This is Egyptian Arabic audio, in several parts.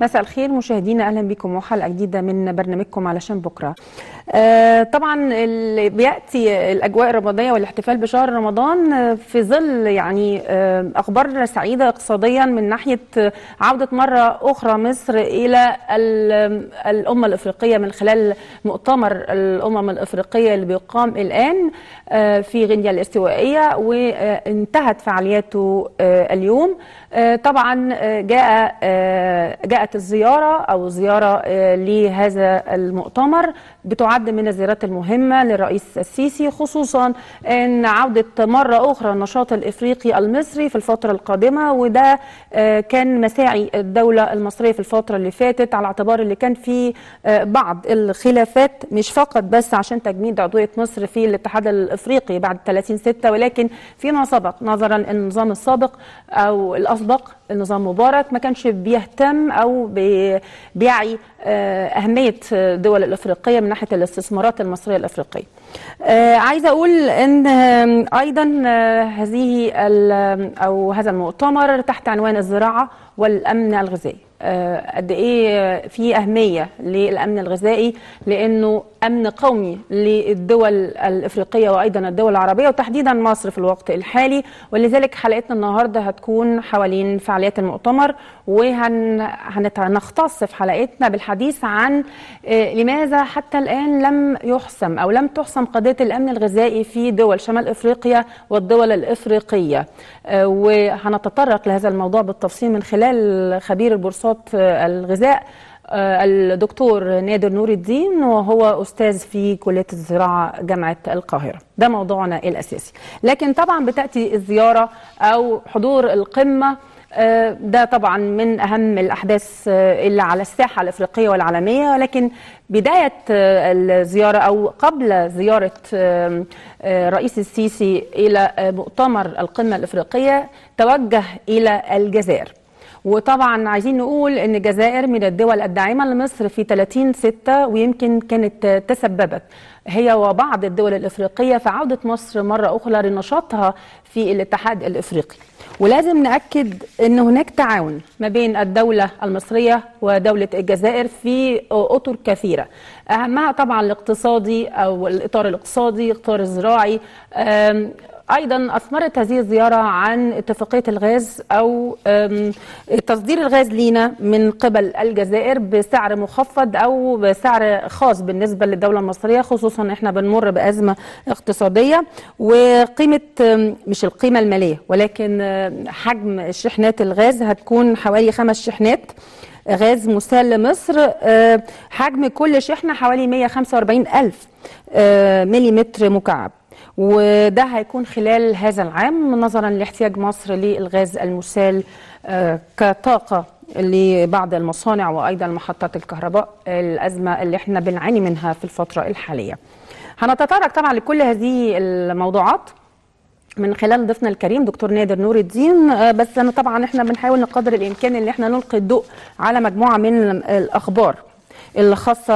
مساء الخير مشاهدينا اهلا بكم وحلقه جديده من برنامجكم علشان بكره. آه طبعا اللي بياتي الاجواء الرمضانيه والاحتفال بشهر رمضان آه، في ظل يعني آه اخبار سعيده اقتصاديا من ناحيه آه، عوده مره اخرى مصر الى ال- الامه الافريقيه من خلال مؤتمر الامم الافريقيه اللي بيقام الان آه في غينيا الاستوائيه وانتهت فعالياته آه اليوم. آه طبعا آه، جاء آه، جاءت الزياره او زياره آه، لهذا المؤتمر بتعد من الزيارات المهمه للرئيس السيسي خصوصا ان عوده مره اخرى النشاط الافريقي المصري في الفتره القادمه وده آه، كان مساعي الدوله المصريه في الفتره اللي فاتت على اعتبار اللي كان في آه، بعض الخلافات مش فقط بس عشان تجميد عضويه مصر في الاتحاد الافريقي بعد 30 6 ولكن فيما سبق نظرا ان النظام السابق او الاسبق النظام مبارك ما كانش بيهتم او بي- بيعي آه، اهميه الدول الافريقيه من ناحيه الاستثمارات المصريه الافريقيه. آه، عايزه اقول ان آه، ايضا آه، هذه ال- او هذا المؤتمر تحت عنوان الزراعه والامن الغذائي. آه، قد ايه في اهميه للامن الغذائي لانه امن قومي للدول الافريقيه وايضا الدول العربيه وتحديدا مصر في الوقت الحالي ولذلك حلقتنا النهارده هتكون حوالين فعاليات المؤتمر وهنختص في حلقتنا بالحديث عن آه، لماذا حتى الان لم يحسم او لم تحسم قضيه الامن الغذائي في دول شمال افريقيا والدول الافريقيه آه، وهنتطرق لهذا الموضوع بالتفصيل من خلال خبير البورصات آه، الغذاء آه، الدكتور نادر نور الدين وهو استاذ في كليه الزراعه جامعه القاهره ده موضوعنا الاساسي لكن طبعا بتاتي الزياره او حضور القمه آه، ده طبعا من اهم الاحداث آه، اللي على الساحه الافريقيه والعالميه ولكن بدايه آه، الزياره او قبل زياره آه، آه، رئيس السيسي الى آه، مؤتمر القمه الافريقيه توجه الى الجزائر وطبعا عايزين نقول ان الجزائر من الدول الداعمه لمصر في 30 6 ويمكن كانت تسببت هي وبعض الدول الافريقيه في عوده مصر مره اخرى لنشاطها في الاتحاد الافريقي ولازم ناكد ان هناك تعاون ما بين الدوله المصريه ودوله الجزائر في اطر كثيره اهمها طبعا الاقتصادي او الاطار الاقتصادي الاطار الزراعي أم ايضا اثمرت هذه الزياره عن اتفاقيه الغاز او أم، تصدير الغاز لينا من قبل الجزائر بسعر مخفض او بسعر خاص بالنسبه للدوله المصريه خصوصا احنا بنمر بازمه اقتصاديه وقيمه أم، مش القيمه الماليه ولكن أم، حجم شحنات الغاز هتكون حوالي خمس شحنات غاز مسال لمصر آه، حجم كل شحنه حوالي 145 الف آه، مليمتر مكعب وده هيكون خلال هذا العام نظرا لاحتياج مصر للغاز المسال آه، كطاقة لبعض المصانع وأيضا محطات الكهرباء الأزمة اللي احنا بنعاني منها في الفترة الحالية هنتطرق طبعا لكل هذه الموضوعات من خلال ضيفنا الكريم دكتور نادر نور الدين آه، بس انا طبعا احنا بنحاول نقدر الامكان ان احنا نلقي الضوء على مجموعه من الاخبار الخاصه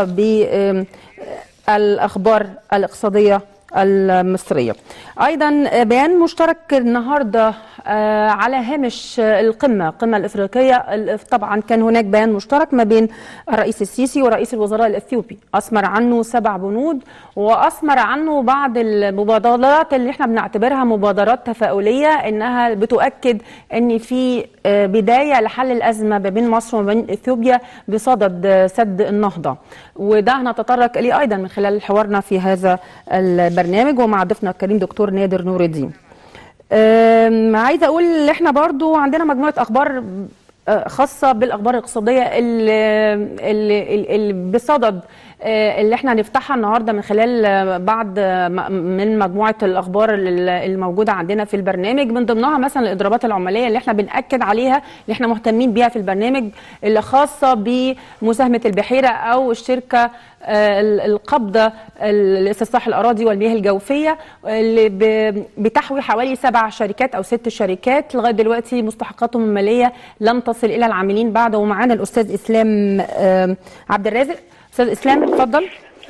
بالاخبار الاقتصاديه المصريه. ايضا آه، بيان مشترك النهارده آه، على هامش آه، القمه القمه الافريقيه ال- طبعا كان هناك بيان مشترك ما بين الرئيس السيسي ورئيس الوزراء الاثيوبي اسمر عنه سبع بنود واسمر عنه بعض المبادرات اللي احنا بنعتبرها مبادرات تفاؤليه انها بتؤكد ان في آه، بدايه لحل الازمه ما بين مصر وما بين اثيوبيا بصدد آه، سد النهضه وده هنتطرق اليه ايضا من خلال حوارنا في هذا البرنامج ومع ضيفنا الكريم دكتور نادر نور الدين أم، عايزه اقول ان احنا برضو عندنا مجموعه اخبار آه، خاصه بالاخبار الاقتصاديه اللي, اللي, اللي بصدد آه، اللي احنا هنفتحها النهارده من خلال آه، بعض آه، م- من مجموعه الاخبار ال- الموجوده عندنا في البرنامج من ضمنها مثلا الاضرابات العماليه اللي احنا بناكد عليها اللي احنا مهتمين بيها في البرنامج اللي خاصه بمساهمه البحيره او الشركه آه، ال- القبضه ال- لاستصلاح الاراضي والمياه الجوفيه اللي ب- بتحوي حوالي سبع شركات او ست شركات لغايه دلوقتي مستحقاتهم الماليه لم تصل الى العاملين بعد ومعانا الاستاذ اسلام آه، عبد الرازق استاذ اسلام اتفضل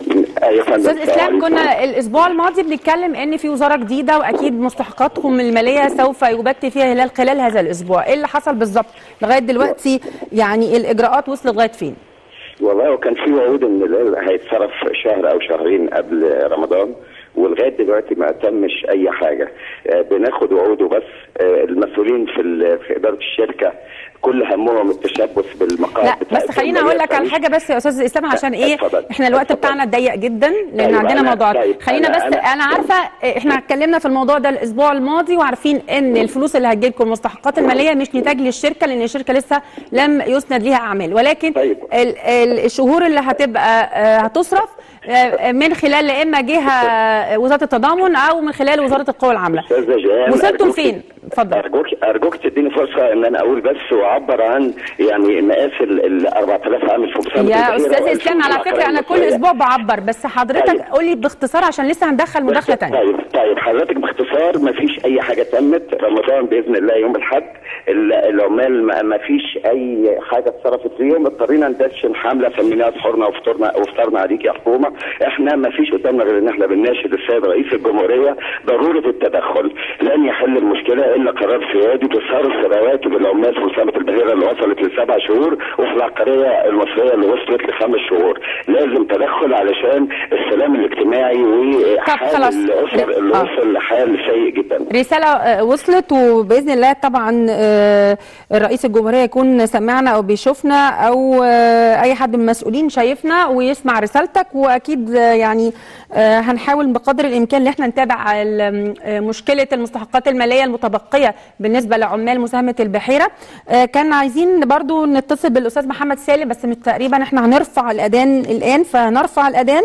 ايوه يا فندم استاذ اسلام السلام كنا عليكم. الاسبوع الماضي بنتكلم ان في وزاره جديده واكيد مستحقاتهم الماليه سوف يبت فيها هلال خلال هذا الاسبوع ايه اللي حصل بالظبط لغايه دلوقتي يعني الاجراءات وصلت لغايه فين والله وكان في وعود ان ال- هيتصرف شهر او شهرين قبل رمضان ولغايه دلوقتي ما تمش اي حاجه آه، بناخد وعود وبس آه، المسؤولين في ال- في اداره الشركه كل همهم التشبث بالمقاعد لا بتاعتهم بس خليني اقول لك على حاجه بس يا استاذ اسلام عشان ايه اتفضل. احنا الوقت اتفضل. بتاعنا ضيق جدا لان طيب، عندنا أنا- موضوعات طيب، خلينا أنا- بس أنا- انا عارفه احنا اتكلمنا في الموضوع ده الاسبوع الماضي وعارفين ان الفلوس اللي هتجيلكم المستحقات الماليه مش نتاج للشركه لان الشركه لسه لم يسند ليها اعمال ولكن طيب. ال- ال- الشهور اللي هتبقى آه، هتصرف آه، من خلال لا اما جهه آه، وزاره التضامن او من خلال وزاره القوى العامله استاذه جيهان وصلتم أرجوك- فين؟ اتفضل. ارجوك ارجوك تديني فرصه ان انا اقول بس واعبر عن يعني مقاس ال ال 4000 عامل في مسابقه يا البحيرة استاذ والألف اسلام على في فكره انا كل المصرية. اسبوع بعبر بس حضرتك طيب. قولي باختصار عشان لسه هندخل مداخله ثانيه طيب طيب حضرتك باختصار ما فيش اي حاجه تمت رمضان باذن الله يوم الاحد ال- العمال ما- ما فيش اي حاجه اتصرفت فيهم اضطرينا ندشن حمله سميناها سحورنا وفطرنا وفطرنا عليك يا حكومه احنا ما فيش قدامنا غير ان احنا بنناشد السيد رئيس الجمهوريه ضروره التدخل لن يحل المشكله الا قرار سيادي بصرف رواتب العمال في مسابقه البحيره اللي وصلت لسبع شهور وفي العقاريه المصريه اللي وصلت لخمس شهور لازم تدخل علشان السلام الاجتماعي وحال خلاص. الاسر اللي آه. وصل لحال سيء جدا رسالة آه، وصلت وبإذن الله طبعا آه، رئيس الجمهورية يكون سمعنا أو بيشوفنا أو آه، أي حد من المسؤولين شايفنا ويسمع رسالتك وأكيد آه، يعني آه، هنحاول بقدر الإمكان إن احنا نتابع ال- آه، مشكلة المستحقات المالية المتبقية بالنسبة لعمال مساهمة البحيرة آه، كان عايزين برضو نتصل بالأستاذ محمد سالم بس مش تقريبا احنا هنرفع الأذان الآن فنرفع الأذان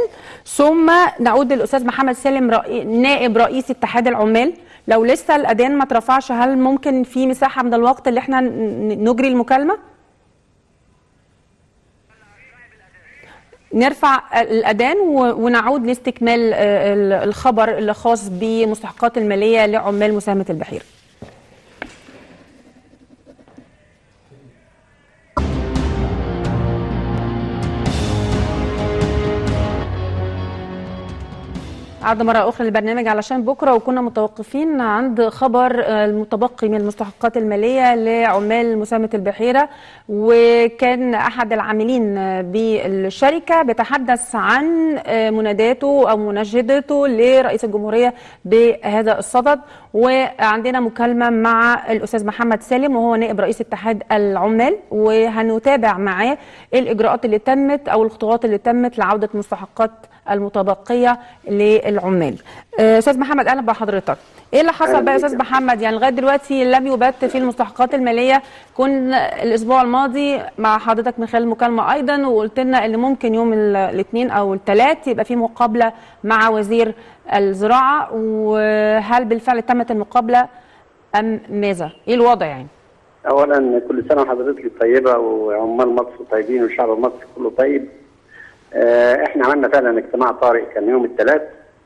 ثم نعود للأستاذ محمد سالم رئي- نائب رئيس اتحاد العمال لو لسه الأذان ما اترفعش هل ممكن في مساحة من الوقت اللي احنا ن- نجري المكالمة؟ نرفع الأذان و- ونعود لاستكمال آه، ال- الخبر اللي خاص بمستحقات المالية لعمال مساهمة البحيرة عودة مرة أخرى للبرنامج علشان بكرة وكنا متوقفين عند خبر آه، المتبقي من المستحقات المالية لعمال مساهمة البحيرة وكان أحد العاملين آه، بالشركة بيتحدث عن آه، مناداته أو مناشدته لرئيس الجمهورية بهذا الصدد وعندنا مكالمة مع الأستاذ محمد سالم وهو نائب رئيس اتحاد العمال وهنتابع معاه الإجراءات اللي تمت أو الخطوات اللي تمت لعودة مستحقات المتبقيه للعمال. آه، استاذ محمد اهلا بحضرتك. ايه اللي حصل أهلا بقى يا بيك. استاذ محمد؟ يعني لغايه دلوقتي لم يبت في المستحقات الماليه كنا الاسبوع الماضي مع حضرتك من خلال المكالمه ايضا وقلت لنا ان ممكن يوم ال- الاثنين او الثلاث يبقى في مقابله مع وزير الزراعه وهل بالفعل تمت المقابله ام ماذا؟ ايه الوضع يعني؟ اولا كل سنه وحضرتك طيبه وعمال مصر طيبين والشعب المصري كله طيب آه، احنا عملنا فعلا اجتماع طارئ كان يوم الثلاث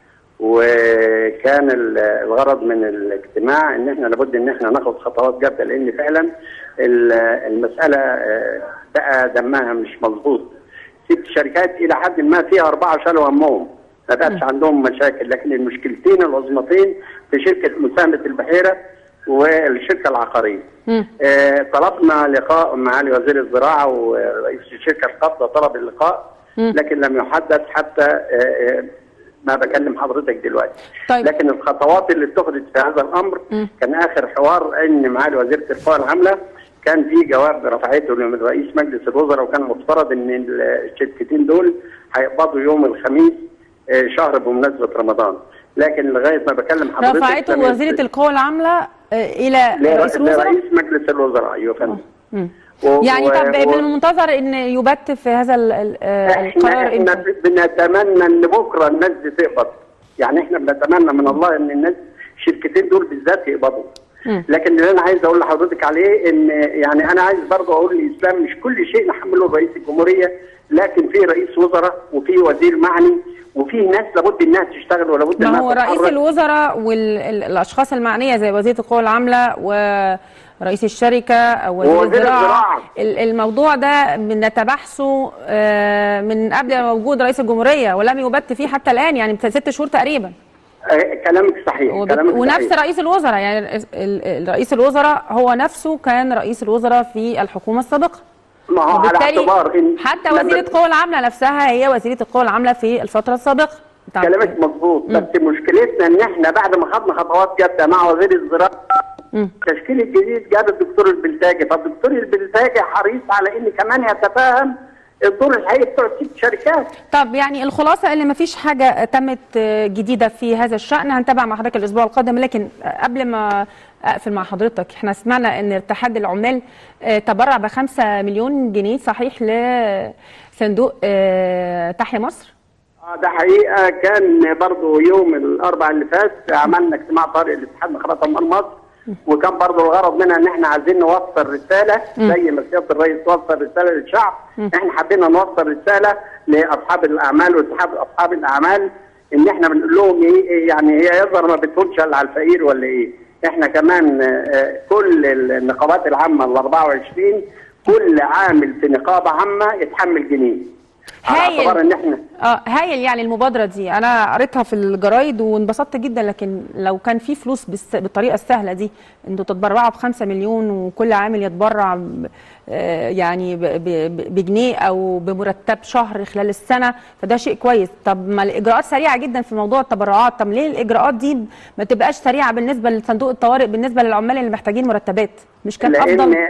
وكان ال- الغرض من الاجتماع ان احنا لابد ان احنا ناخد خطوات جاده لان فعلا ال- المساله آه، بقى دمها مش مظبوط ست شركات الى حد ما فيها اربعه شالوا همهم ما بقاش عندهم مشاكل لكن المشكلتين العظمتين في شركه مساهمه البحيره والشركه العقاريه. مم. آه، طلبنا لقاء معالي وزير الزراعه ورئيس الشركه القابضه طلب اللقاء مم. لكن لم يحدث حتى آه، آه، ما بكلم حضرتك دلوقتي طيب. لكن الخطوات اللي اتخذت في هذا الامر مم. كان اخر حوار ان معالي وزيره القوى العامله كان في جواب رفعته من رئيس مجلس الوزراء وكان مفترض ان الشركتين دول هيقبضوا يوم الخميس آه، شهر بمناسبه رمضان لكن لغايه ما بكلم حضرتك رفعته لم وزيره القوى العامله آه، الى لر- رئيس الوزراء؟ لرئيس مجلس الوزراء ايوه يا فندم مم. و- يعني و- طب و- من المنتظر ان يبت في هذا ال- ال- آه، احنا القرار احنا امتى؟ بنتمنى ان بكره الناس دي تقبض يعني احنا بنتمنى من الله ان الناس الشركتين دول بالذات يقبضوا مم. لكن اللي انا عايز اقول لحضرتك عليه ان يعني انا عايز برضه اقول للاسلام مش كل شيء نحمله رئيس الجمهوريه لكن في رئيس وزراء وفي وزير معني وفي ناس لابد انها تشتغل ولابد ما انها هو رئيس تتحرك. الوزراء والاشخاص المعنيه زي وزيره القوى العامله ورئيس الشركه او وزير ووزير الزراعه الزراعة. ال- الموضوع ده بنتبحثه آه، من قبل ما وجود رئيس الجمهوريه ولم يبت فيه حتى الان يعني ست شهور تقريبا آه، كلامك صحيح وب- كلامك ونفس صحيح. رئيس الوزراء يعني ال- ال- رئيس الوزراء هو نفسه كان رئيس الوزراء في الحكومه السابقه ما هو على وبالتالي اعتبار ان حتى لما- وزيره القوى العامله نفسها هي وزيره القوى العامله في الفتره السابقه بتاع- كلامك مظبوط بس مشكلتنا ان احنا بعد ما خدنا خطوات جاده مع وزير الزراعه مم. التشكيل الجديد جاب الدكتور البلتاجي فالدكتور البلتاجي حريص على ان كمان يتفاهم الدور الحقيقي بتوع الست شركات طب يعني الخلاصه اللي ما فيش حاجه تمت آه، جديده في هذا الشان هنتابع مع حضرتك الاسبوع القادم لكن آه، قبل ما اقفل مع حضرتك احنا سمعنا ان اتحاد العمال آه، تبرع بخمسة مليون جنيه صحيح لصندوق آه، تحيا مصر آه، ده حقيقه كان برضو يوم الاربع اللي فات عملنا اجتماع طارئ لاتحاد نقابات عمال مصر وكان برضو الغرض منها ان احنا عايزين نوصل رساله زي ما سياده الرئيس وصل رساله للشعب احنا حبينا نوصل رساله لاصحاب الاعمال واصحاب اصحاب الاعمال ان احنا بنقول لهم ايه إيه يعني هي يظهر ما بتقولش الا على الفقير ولا ايه احنا كمان آه، آه، كل النقابات العامه ال 24 كل عامل في نقابه عامه يتحمل جنيه على هايل. اعتبار ان احنا اه هايل يعني المبادره دي انا قريتها في الجرايد وانبسطت جدا لكن لو كان في فلوس بالس- بالطريقه السهله دي انتوا تتبرعوا بخمسة مليون وكل عامل يتبرع ب- آه، يعني ب- ب- بجنيه او بمرتب شهر خلال السنه فده شيء كويس طب ما الاجراءات سريعه جدا في موضوع التبرعات طب ليه الاجراءات دي ما تبقاش سريعه بالنسبه لصندوق الطوارئ بالنسبه للعمال اللي محتاجين مرتبات مش كان افضل لان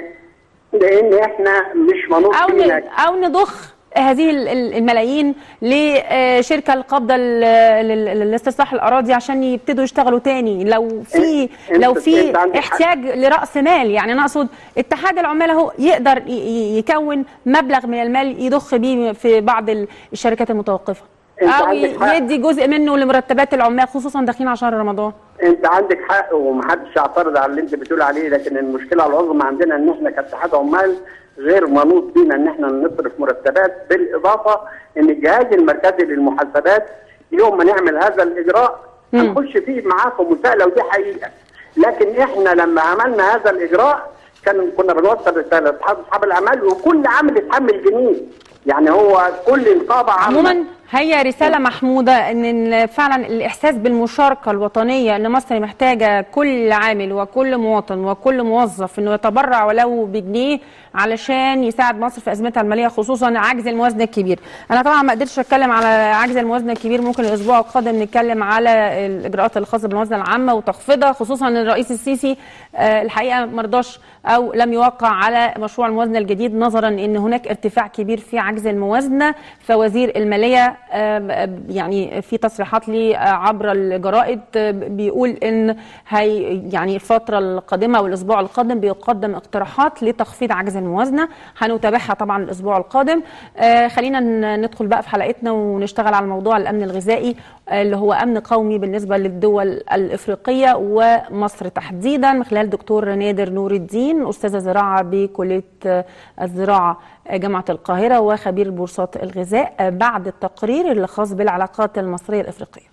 لان احنا مش منوط او فينا ن- او نضخ هذه ال- ال- الملايين لشركه القابضه ل- لل- لاستصلاح الاراضي عشان يبتدوا يشتغلوا تاني لو في أنت- لو أنت في عندك حق. احتياج لراس مال يعني انا اقصد اتحاد العمال اهو يقدر ي- ي- يكون مبلغ من المال يضخ بيه في بعض ال- الشركات المتوقفه أنت او عندك حق. يدي جزء منه لمرتبات العمال خصوصا داخلين على شهر رمضان انت عندك حق ومحدش يعترض على اللي انت بتقول عليه لكن المشكله العظمى عندنا ان احنا كاتحاد عمال غير منوط بينا ان احنا نصرف مرتبات بالاضافه ان الجهاز المركزي للمحاسبات يوم ما نعمل هذا الاجراء هنخش فيه معاكم مساءله ودي حقيقه لكن احنا لما عملنا هذا الاجراء كان كنا بنوصل رساله لاصحاب اصحاب الاعمال وكل عامل يتحمل جنيه يعني هو كل نقابه عامه عموما هي رسالة محمودة ان إن فعلا الاحساس بالمشاركة الوطنية اللي مصر محتاجة كل عامل وكل مواطن وكل موظف انه يتبرع ولو بجنيه علشان يساعد مصر في ازمتها المالية خصوصا عجز الموازنة الكبير. انا طبعا ما قدرتش اتكلم على عجز الموازنة الكبير ممكن الاسبوع القادم نتكلم على الاجراءات الخاصة بالموازنة العامة وتخفيضها خصوصا ان الرئيس السيسي آه، الحقيقة مرضاش او لم يوقع على مشروع الموازنة الجديد نظرا ان هناك ارتفاع كبير في عجز الموازنة فوزير المالية آم، آم، يعني في تصريحات لي آه، عبر الجرائد آه، بيقول ان هي يعني الفترة القادمة والاسبوع القادم بيقدم اقتراحات لتخفيض عجز الموازنة هنتابعها طبعا الاسبوع القادم آه، خلينا ن- ندخل بقى في حلقتنا ونشتغل على موضوع الامن الغذائي آه، اللي هو امن قومي بالنسبة للدول الافريقية ومصر تحديدا من خلال دكتور نادر نور الدين استاذ زراعة بكلية آه، الزراعة آه، جامعة القاهرة وخبير بورصات الغذاء آه، بعد التقرير اللي خاص بالعلاقات المصرية الافريقية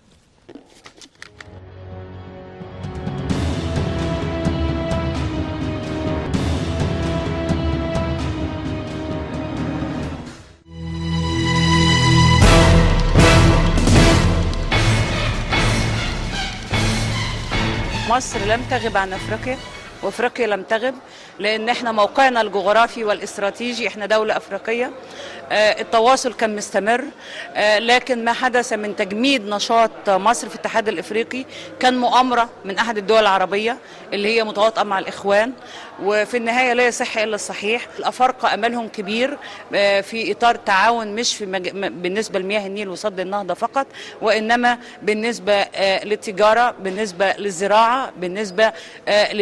مصر لم تغب عن افريقيا وافريقيا لم تغب لان احنا موقعنا الجغرافي والاستراتيجي احنا دوله افريقيه آه، التواصل كان مستمر آه، لكن ما حدث من تجميد نشاط مصر في الاتحاد الافريقي كان مؤامره من احد الدول العربيه اللي هي متواطئه مع الاخوان وفي النهايه لا يصح الا الصحيح الافارقه املهم كبير آه، في اطار تعاون مش في مج... م- بالنسبه لمياه النيل وصد النهضه فقط وانما بالنسبه آه، للتجاره بالنسبه للزراعه بالنسبه آه، للمياه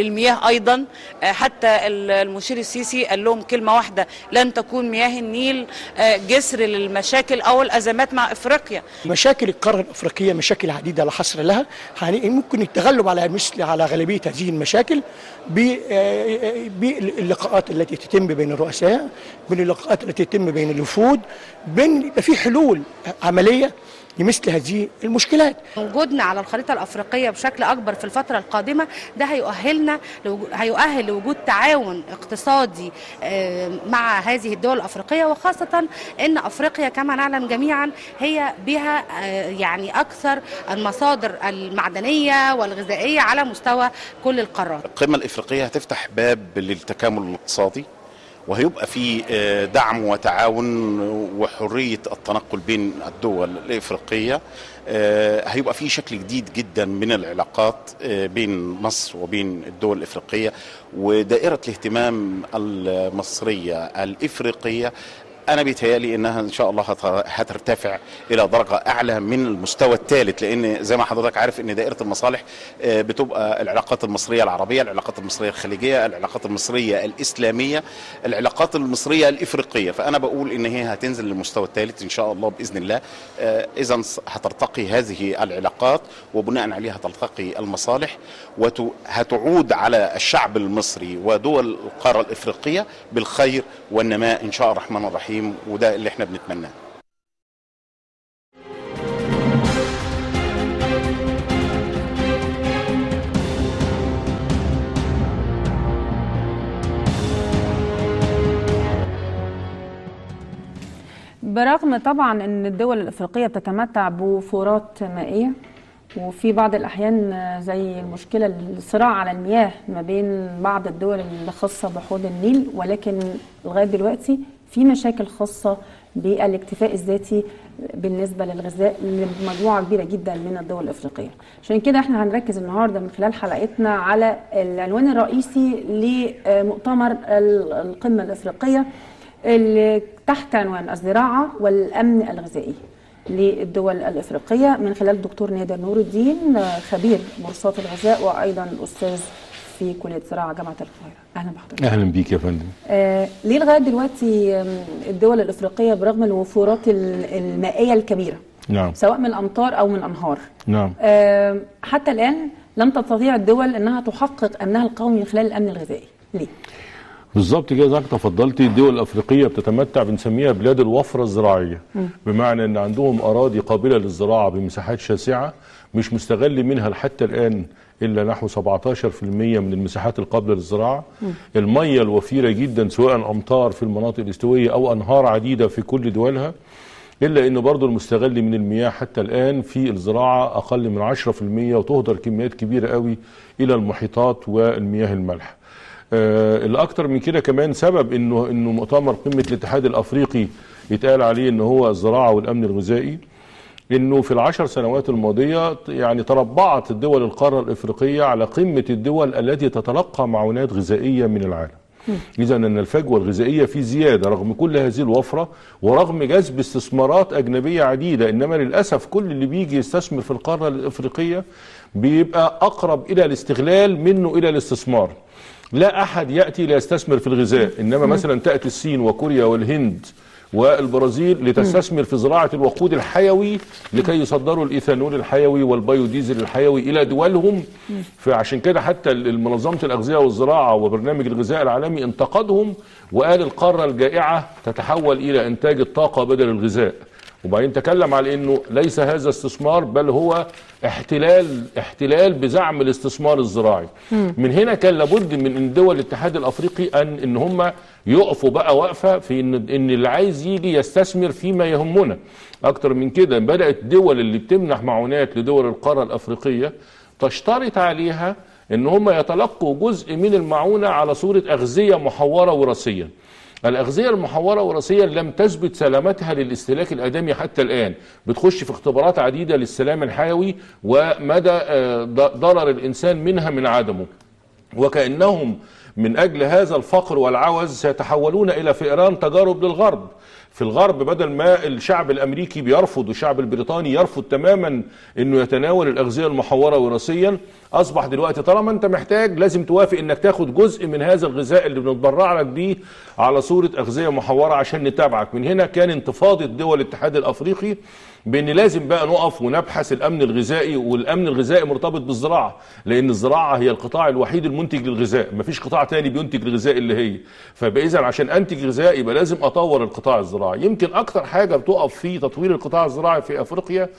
ايضا آه، حتى ال- المشير السيسي قال لهم كلمه واحده لن تكون مياه النيل آه، جسر للمشاكل او الازمات مع افريقيا مشاكل القاره الافريقيه مشاكل عديده لا حصر لها يعني ممكن التغلب على مثل على غالبيه هذه المشاكل ب- آه، باللقاءات التي تتم بين الرؤساء بين اللقاءات التي تتم بين الوفود بين يبقى في حلول عمليه لمثل هذه المشكلات وجودنا على الخريطة الأفريقية بشكل أكبر في الفترة القادمة ده هيؤهلنا لوجو- هيؤهل لوجود تعاون اقتصادي آه، مع هذه الدول الأفريقية وخاصة أن أفريقيا كما نعلم جميعا هي بها آه، يعني أكثر المصادر المعدنية والغذائية على مستوى كل القارات القمة الإفريقية هتفتح باب للتكامل الاقتصادي وهيبقى في آه، دعم وتعاون وحرية التنقل بين الدول الإفريقية آه، هيبقى في شكل جديد جدا من العلاقات آه، بين مصر وبين الدول الإفريقية ودائرة الاهتمام المصرية الإفريقية انا بيتهيالي انها ان شاء الله هت- هترتفع الى درجه اعلى من المستوى الثالث لان زي ما حضرتك عارف ان دائره المصالح آه، بتبقى العلاقات المصريه العربيه العلاقات المصريه الخليجيه العلاقات المصريه الاسلاميه العلاقات المصريه الافريقيه فانا بقول ان هي هتنزل للمستوى الثالث ان شاء الله باذن الله اذا هترتقي هذه العلاقات وبناء عليها تلتقي المصالح وهتعود على الشعب المصري ودول القاره الافريقيه بالخير والنماء ان شاء الرحمن الرحيم وده اللي احنا بنتمناه برغم طبعا ان الدول الافريقيه بتتمتع بفورات مائيه وفي بعض الاحيان زي المشكله الصراع على المياه ما بين بعض الدول الخاصه بحوض النيل ولكن لغايه دلوقتي في مشاكل خاصه بالاكتفاء الذاتي بالنسبه للغذاء لمجموعه كبيره جدا من الدول الافريقيه عشان كده احنا هنركز النهارده من خلال حلقتنا على العنوان الرئيسي لمؤتمر القمه الافريقيه اللي تحت عنوان الزراعه والامن الغذائي للدول الافريقيه من خلال الدكتور نادر نور الدين خبير بورصات الغذاء وايضا استاذ في كليه الزراعه جامعه القاهره اهلا بحضرتك اهلا بيك يا فندم آه ليه لغايه دلوقتي الدول الافريقيه برغم الوفورات المائيه الكبيره نعم سواء من الامطار او من انهار نعم آه حتى الان لم تستطيع الدول انها تحقق امنها القومي من خلال الامن الغذائي ليه بالظبط كده زي ما تفضلتي الدول الافريقيه بتتمتع بنسميها بلاد الوفره الزراعيه بمعنى ان عندهم اراضي قابله للزراعه بمساحات شاسعه مش مستغل منها حتى الان الا نحو 17% من المساحات القابله للزراعه الميه الوفيره جدا سواء امطار في المناطق الاستوائيه او انهار عديده في كل دولها الا انه برضه المستغل من المياه حتى الان في الزراعه اقل من 10% وتهدر كميات كبيره قوي الى المحيطات والمياه المالحه آه الاكثر من كده كمان سبب انه انه مؤتمر قمه الاتحاد الافريقي يتقال عليه ان هو الزراعه والامن الغذائي انه في العشر سنوات الماضيه يعني تربعت الدول القاره الافريقيه على قمه الدول التي تتلقى معونات غذائيه من العالم. اذا ان الفجوه الغذائيه في زياده رغم كل هذه الوفره ورغم جذب استثمارات اجنبيه عديده انما للاسف كل اللي بيجي يستثمر في القاره الافريقيه بيبقى اقرب الى الاستغلال منه الى الاستثمار. لا احد ياتي ليستثمر في الغذاء انما مثلا تاتي الصين وكوريا والهند والبرازيل لتستثمر في زراعه الوقود الحيوي لكي يصدروا الايثانول الحيوي والبيوديزل الحيوي الى دولهم فعشان كده حتى منظمه الاغذيه والزراعه وبرنامج الغذاء العالمي انتقدهم وقال القاره الجائعه تتحول الى انتاج الطاقه بدل الغذاء وبعدين تكلم على انه ليس هذا استثمار بل هو احتلال احتلال بزعم الاستثمار الزراعي من هنا كان لابد من ان دول الاتحاد الافريقي ان ان هم يقفوا بقى وقفه في ان ان اللي عايز يجي يستثمر فيما يهمنا اكتر من كده بدات الدول اللي بتمنح معونات لدول القاره الافريقيه تشترط عليها ان هم يتلقوا جزء من المعونه على صوره اغذيه محوره وراثيا الأغذية المحورة وراثيا لم تثبت سلامتها للاستهلاك الآدمي حتى الآن بتخش في اختبارات عديدة للسلام الحيوي ومدى ضرر الإنسان منها من عدمه وكأنهم من أجل هذا الفقر والعوز سيتحولون إلى فئران تجارب للغرب في الغرب بدل ما الشعب الامريكي بيرفض والشعب البريطاني يرفض تماما انه يتناول الاغذيه المحوره وراثيا اصبح دلوقتي طالما انت محتاج لازم توافق انك تاخد جزء من هذا الغذاء اللي بنتبرع لك بيه على صوره اغذيه محوره عشان نتابعك من هنا كان انتفاضه دول الاتحاد الافريقي بان لازم بقى نقف ونبحث الامن الغذائي والامن الغذائي مرتبط بالزراعه لان الزراعه هي القطاع الوحيد المنتج للغذاء مفيش قطاع تاني بينتج الغذاء اللي هي فيبقى اذا عشان انتج غذاء يبقى لازم اطور القطاع الزراعي يمكن اكتر حاجه بتقف في تطوير القطاع الزراعي في افريقيا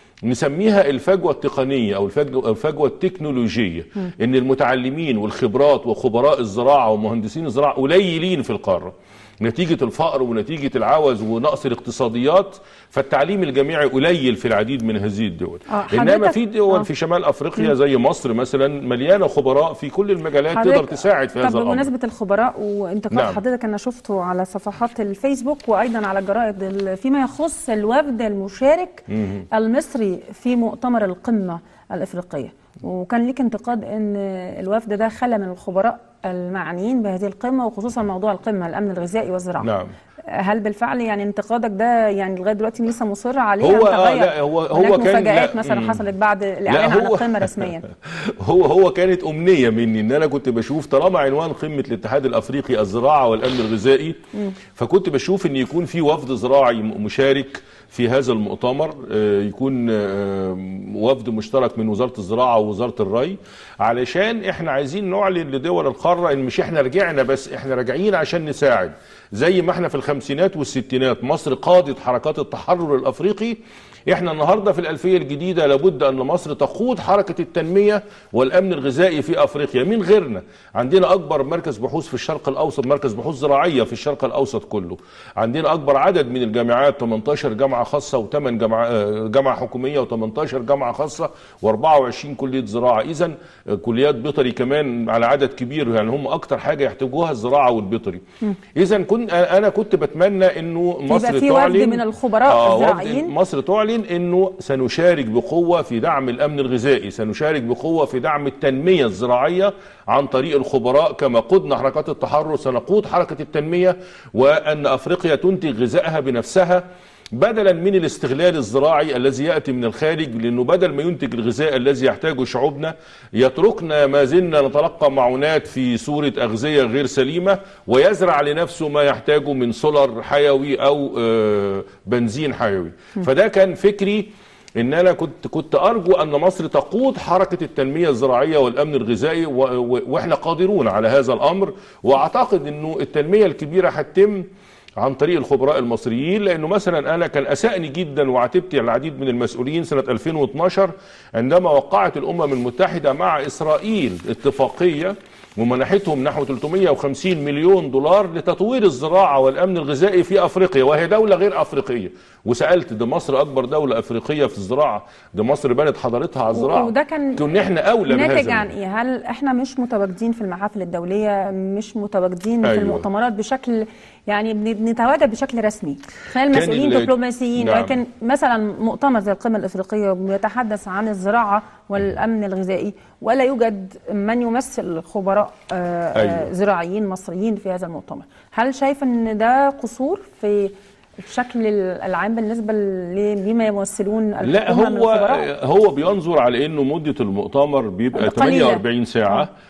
نسميها الفجوه التقنيه او الفجوه الفجوه التكنولوجيه ان المتعلمين والخبرات وخبراء الزراعه ومهندسين الزراعه قليلين في القاره نتيجة الفقر ونتيجة العوز ونقص الاقتصاديات فالتعليم الجامعي قليل في العديد من هذه الدول آه، إنما حضرتك- في دول آه. في شمال أفريقيا زي مصر مثلا مليانة خبراء في كل المجالات تقدر حضرتك- تساعد في طب هذا الأمر بمناسبة الخبراء وانتقاد نعم. حضرتك أنا شفته على صفحات الفيسبوك وأيضا على الجرائد ال- فيما يخص الوفد المشارك المصري في مؤتمر القمة الإفريقية وكان ليك انتقاد أن الوفد ده خلى من الخبراء المعنيين بهذه القمة وخصوصا موضوع القمة الأمن الغذائي والزراعة نعم هل بالفعل يعني انتقادك ده يعني لغايه دلوقتي لسه مصر عليه هو- أم آه، تغير؟ لا، هو- هو هناك كان- مفاجآت لا، مثلا مم. حصلت بعد الإعلان عن هو- القمة رسميا هو هو كانت امنيه مني ان انا كنت بشوف طالما عنوان قمه الاتحاد الافريقي الزراعه والامن الغذائي فكنت بشوف ان يكون في وفد زراعي م- مشارك في هذا المؤتمر آه، يكون آه، وفد مشترك من وزاره الزراعه ووزاره الري علشان احنا عايزين نعلن لدول القاره ان مش احنا رجعنا بس احنا راجعين عشان نساعد زي ما احنا في الخمسينات والستينات مصر قادت حركات التحرر الافريقي احنا النهارده في الالفيه الجديده لابد ان مصر تقود حركه التنميه والامن الغذائي في افريقيا من غيرنا عندنا اكبر مركز بحوث في الشرق الاوسط مركز بحوث زراعيه في الشرق الاوسط كله عندنا اكبر عدد من الجامعات 18 جامعه خاصه و8 جامعه آه، جامعه حكوميه و18 جامعه خاصه و24 كليه زراعه اذا آه، كليات بيطري كمان على عدد كبير يعني هم اكتر حاجه يحتاجوها الزراعه والبيطري اذا كنت انا كنت بتمنى انه مصر في وفد تعلن من الخبراء آه، وفد الزراعيين. مصر تعلن انه سنشارك بقوه في دعم الامن الغذائي، سنشارك بقوه في دعم التنميه الزراعيه عن طريق الخبراء كما قدنا حركات التحرر سنقود حركه التنميه وان افريقيا تنتج غذائها بنفسها بدلا من الاستغلال الزراعي الذي ياتي من الخارج لانه بدل ما ينتج الغذاء الذي يحتاجه شعوبنا يتركنا ما زلنا نتلقى معونات في صوره اغذيه غير سليمه ويزرع لنفسه ما يحتاجه من سولر حيوي او آه، بنزين حيوي فده كان فكري ان انا كنت كنت ارجو ان مصر تقود حركه التنميه الزراعيه والامن الغذائي و- و- واحنا قادرون على هذا الامر واعتقد انه التنميه الكبيره هتتم عن طريق الخبراء المصريين لانه مثلا انا كان اساني جدا وعاتبت العديد من المسؤولين سنه 2012 عندما وقعت الامم المتحده مع اسرائيل اتفاقيه ومنحتهم نحو 350 مليون دولار لتطوير الزراعه والامن الغذائي في افريقيا وهي دوله غير افريقيه وسالت ده مصر اكبر دوله افريقيه في الزراعه ده مصر بنت حضارتها على الزراعه وده كان كنا احنا اولى ناتج بهذا عن ايه؟ هل احنا مش متواجدين في المحافل الدوليه مش متواجدين أيوة. في المؤتمرات بشكل يعني بن- بنتواجد بشكل رسمي خلال كان مسؤولين ال- دبلوماسيين نعم. ولكن مثلا مؤتمر زي القمه الافريقيه بيتحدث عن الزراعه والامن الغذائي ولا يوجد من يمثل خبراء آه، أيوة. آه، زراعيين مصريين في هذا المؤتمر هل شايف ان ده قصور في الشكل العام بالنسبه لما يمثلون لا الحكومه من هو الخبراء؟ هو بينظر على انه مده المؤتمر بيبقى قليلة. 48 ساعه آه.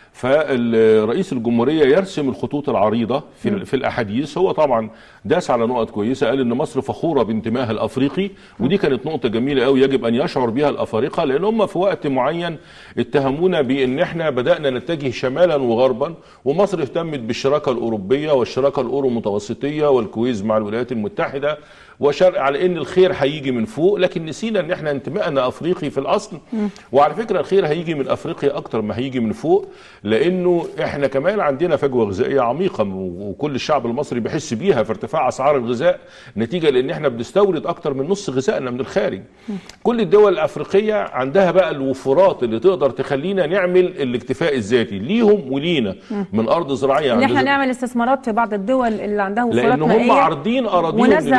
فالرئيس الجمهوريه يرسم الخطوط العريضه في في الاحاديث هو طبعا داس على نقط كويسه قال ان مصر فخوره بانتمائها الافريقي ودي كانت نقطه جميله قوي يجب ان يشعر بها الافارقه لان هم في وقت معين اتهمونا بان احنا بدانا نتجه شمالا وغربا ومصر اهتمت بالشراكه الاوروبيه والشراكه الاورو متوسطيه والكويز مع الولايات المتحده وشرق على ان الخير هيجي من فوق لكن نسينا ان احنا انتمائنا افريقي في الاصل وعلى فكره الخير هيجي من افريقيا اكتر ما هيجي من فوق لانه احنا كمان عندنا فجوه غذائيه عميقه وكل الشعب المصري بيحس بيها في ارتفاع اسعار الغذاء نتيجه لان احنا بنستورد اكتر من نص غذائنا من الخارج كل الدول الافريقيه عندها بقى الوفرات اللي تقدر تخلينا نعمل الاكتفاء الذاتي ليهم ولينا من ارض زراعيه ان عند احنا ز- نعمل استثمارات في بعض الدول اللي عندها وفرات لان هم مائيه عارضين اراضيهم ونزع للاستثمار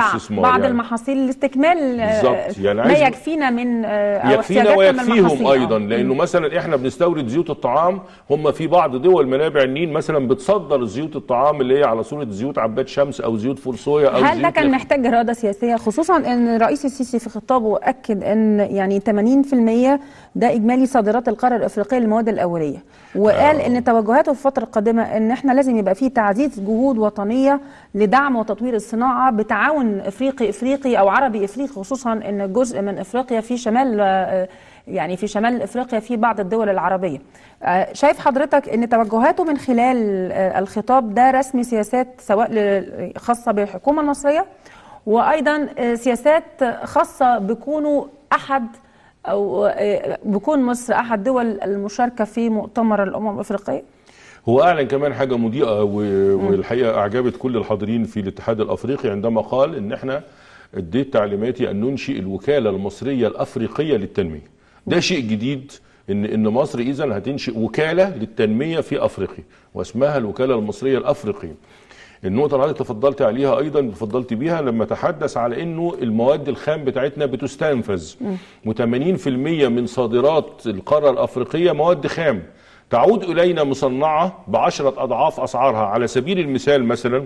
بعض يعني. المحاصيل لاستكمال آه، بالظبط. يعني ما عايز- يكفينا من آه، أو يكفينا احتياجاتنا من ويكفيهم المحاصيل. آه. ايضا لانه مثلا احنا بنستورد زيوت الطعام هم في بعض دول منابع النيل مثلا بتصدر زيوت الطعام اللي هي على صوره زيوت عباد شمس او زيوت فول صويا او هل ده زيوت كان محتاج اراده سياسيه خصوصا ان الرئيس السيسي في خطابه اكد ان يعني 80% ده اجمالي صادرات القاره الافريقيه للمواد الاوليه وقال ان توجهاته في الفتره القادمه ان احنا لازم يبقى في تعزيز جهود وطنيه لدعم وتطوير الصناعه بتعاون افريقي افريقي او عربي افريقي خصوصا ان جزء من افريقيا في شمال آه، يعني في شمال افريقيا في بعض الدول العربيه آه، شايف حضرتك ان توجهاته من خلال آه، الخطاب ده رسم سياسات سواء ل- خاصه بالحكومه المصريه وايضا آه، سياسات خاصه بكونه احد او آه، بكون مصر احد دول المشاركه في مؤتمر الامم الافريقيه هو اعلن كمان حاجه مضيئه و- والحقيقه اعجبت كل الحاضرين في الاتحاد الافريقي عندما قال ان احنا اديت تعليماتي ان ننشئ الوكاله المصريه الافريقيه للتنميه ده شيء جديد ان ان مصر اذا هتنشئ وكاله للتنميه في افريقيا واسمها الوكاله المصريه الافريقيه النقطة اللي حضرتك تفضلت عليها أيضا تفضلت بيها لما تحدث على إنه المواد الخام بتاعتنا بتستنفذ و80% من صادرات القارة الأفريقية مواد خام تعود إلينا مصنعة بعشرة أضعاف أسعارها على سبيل المثال مثلا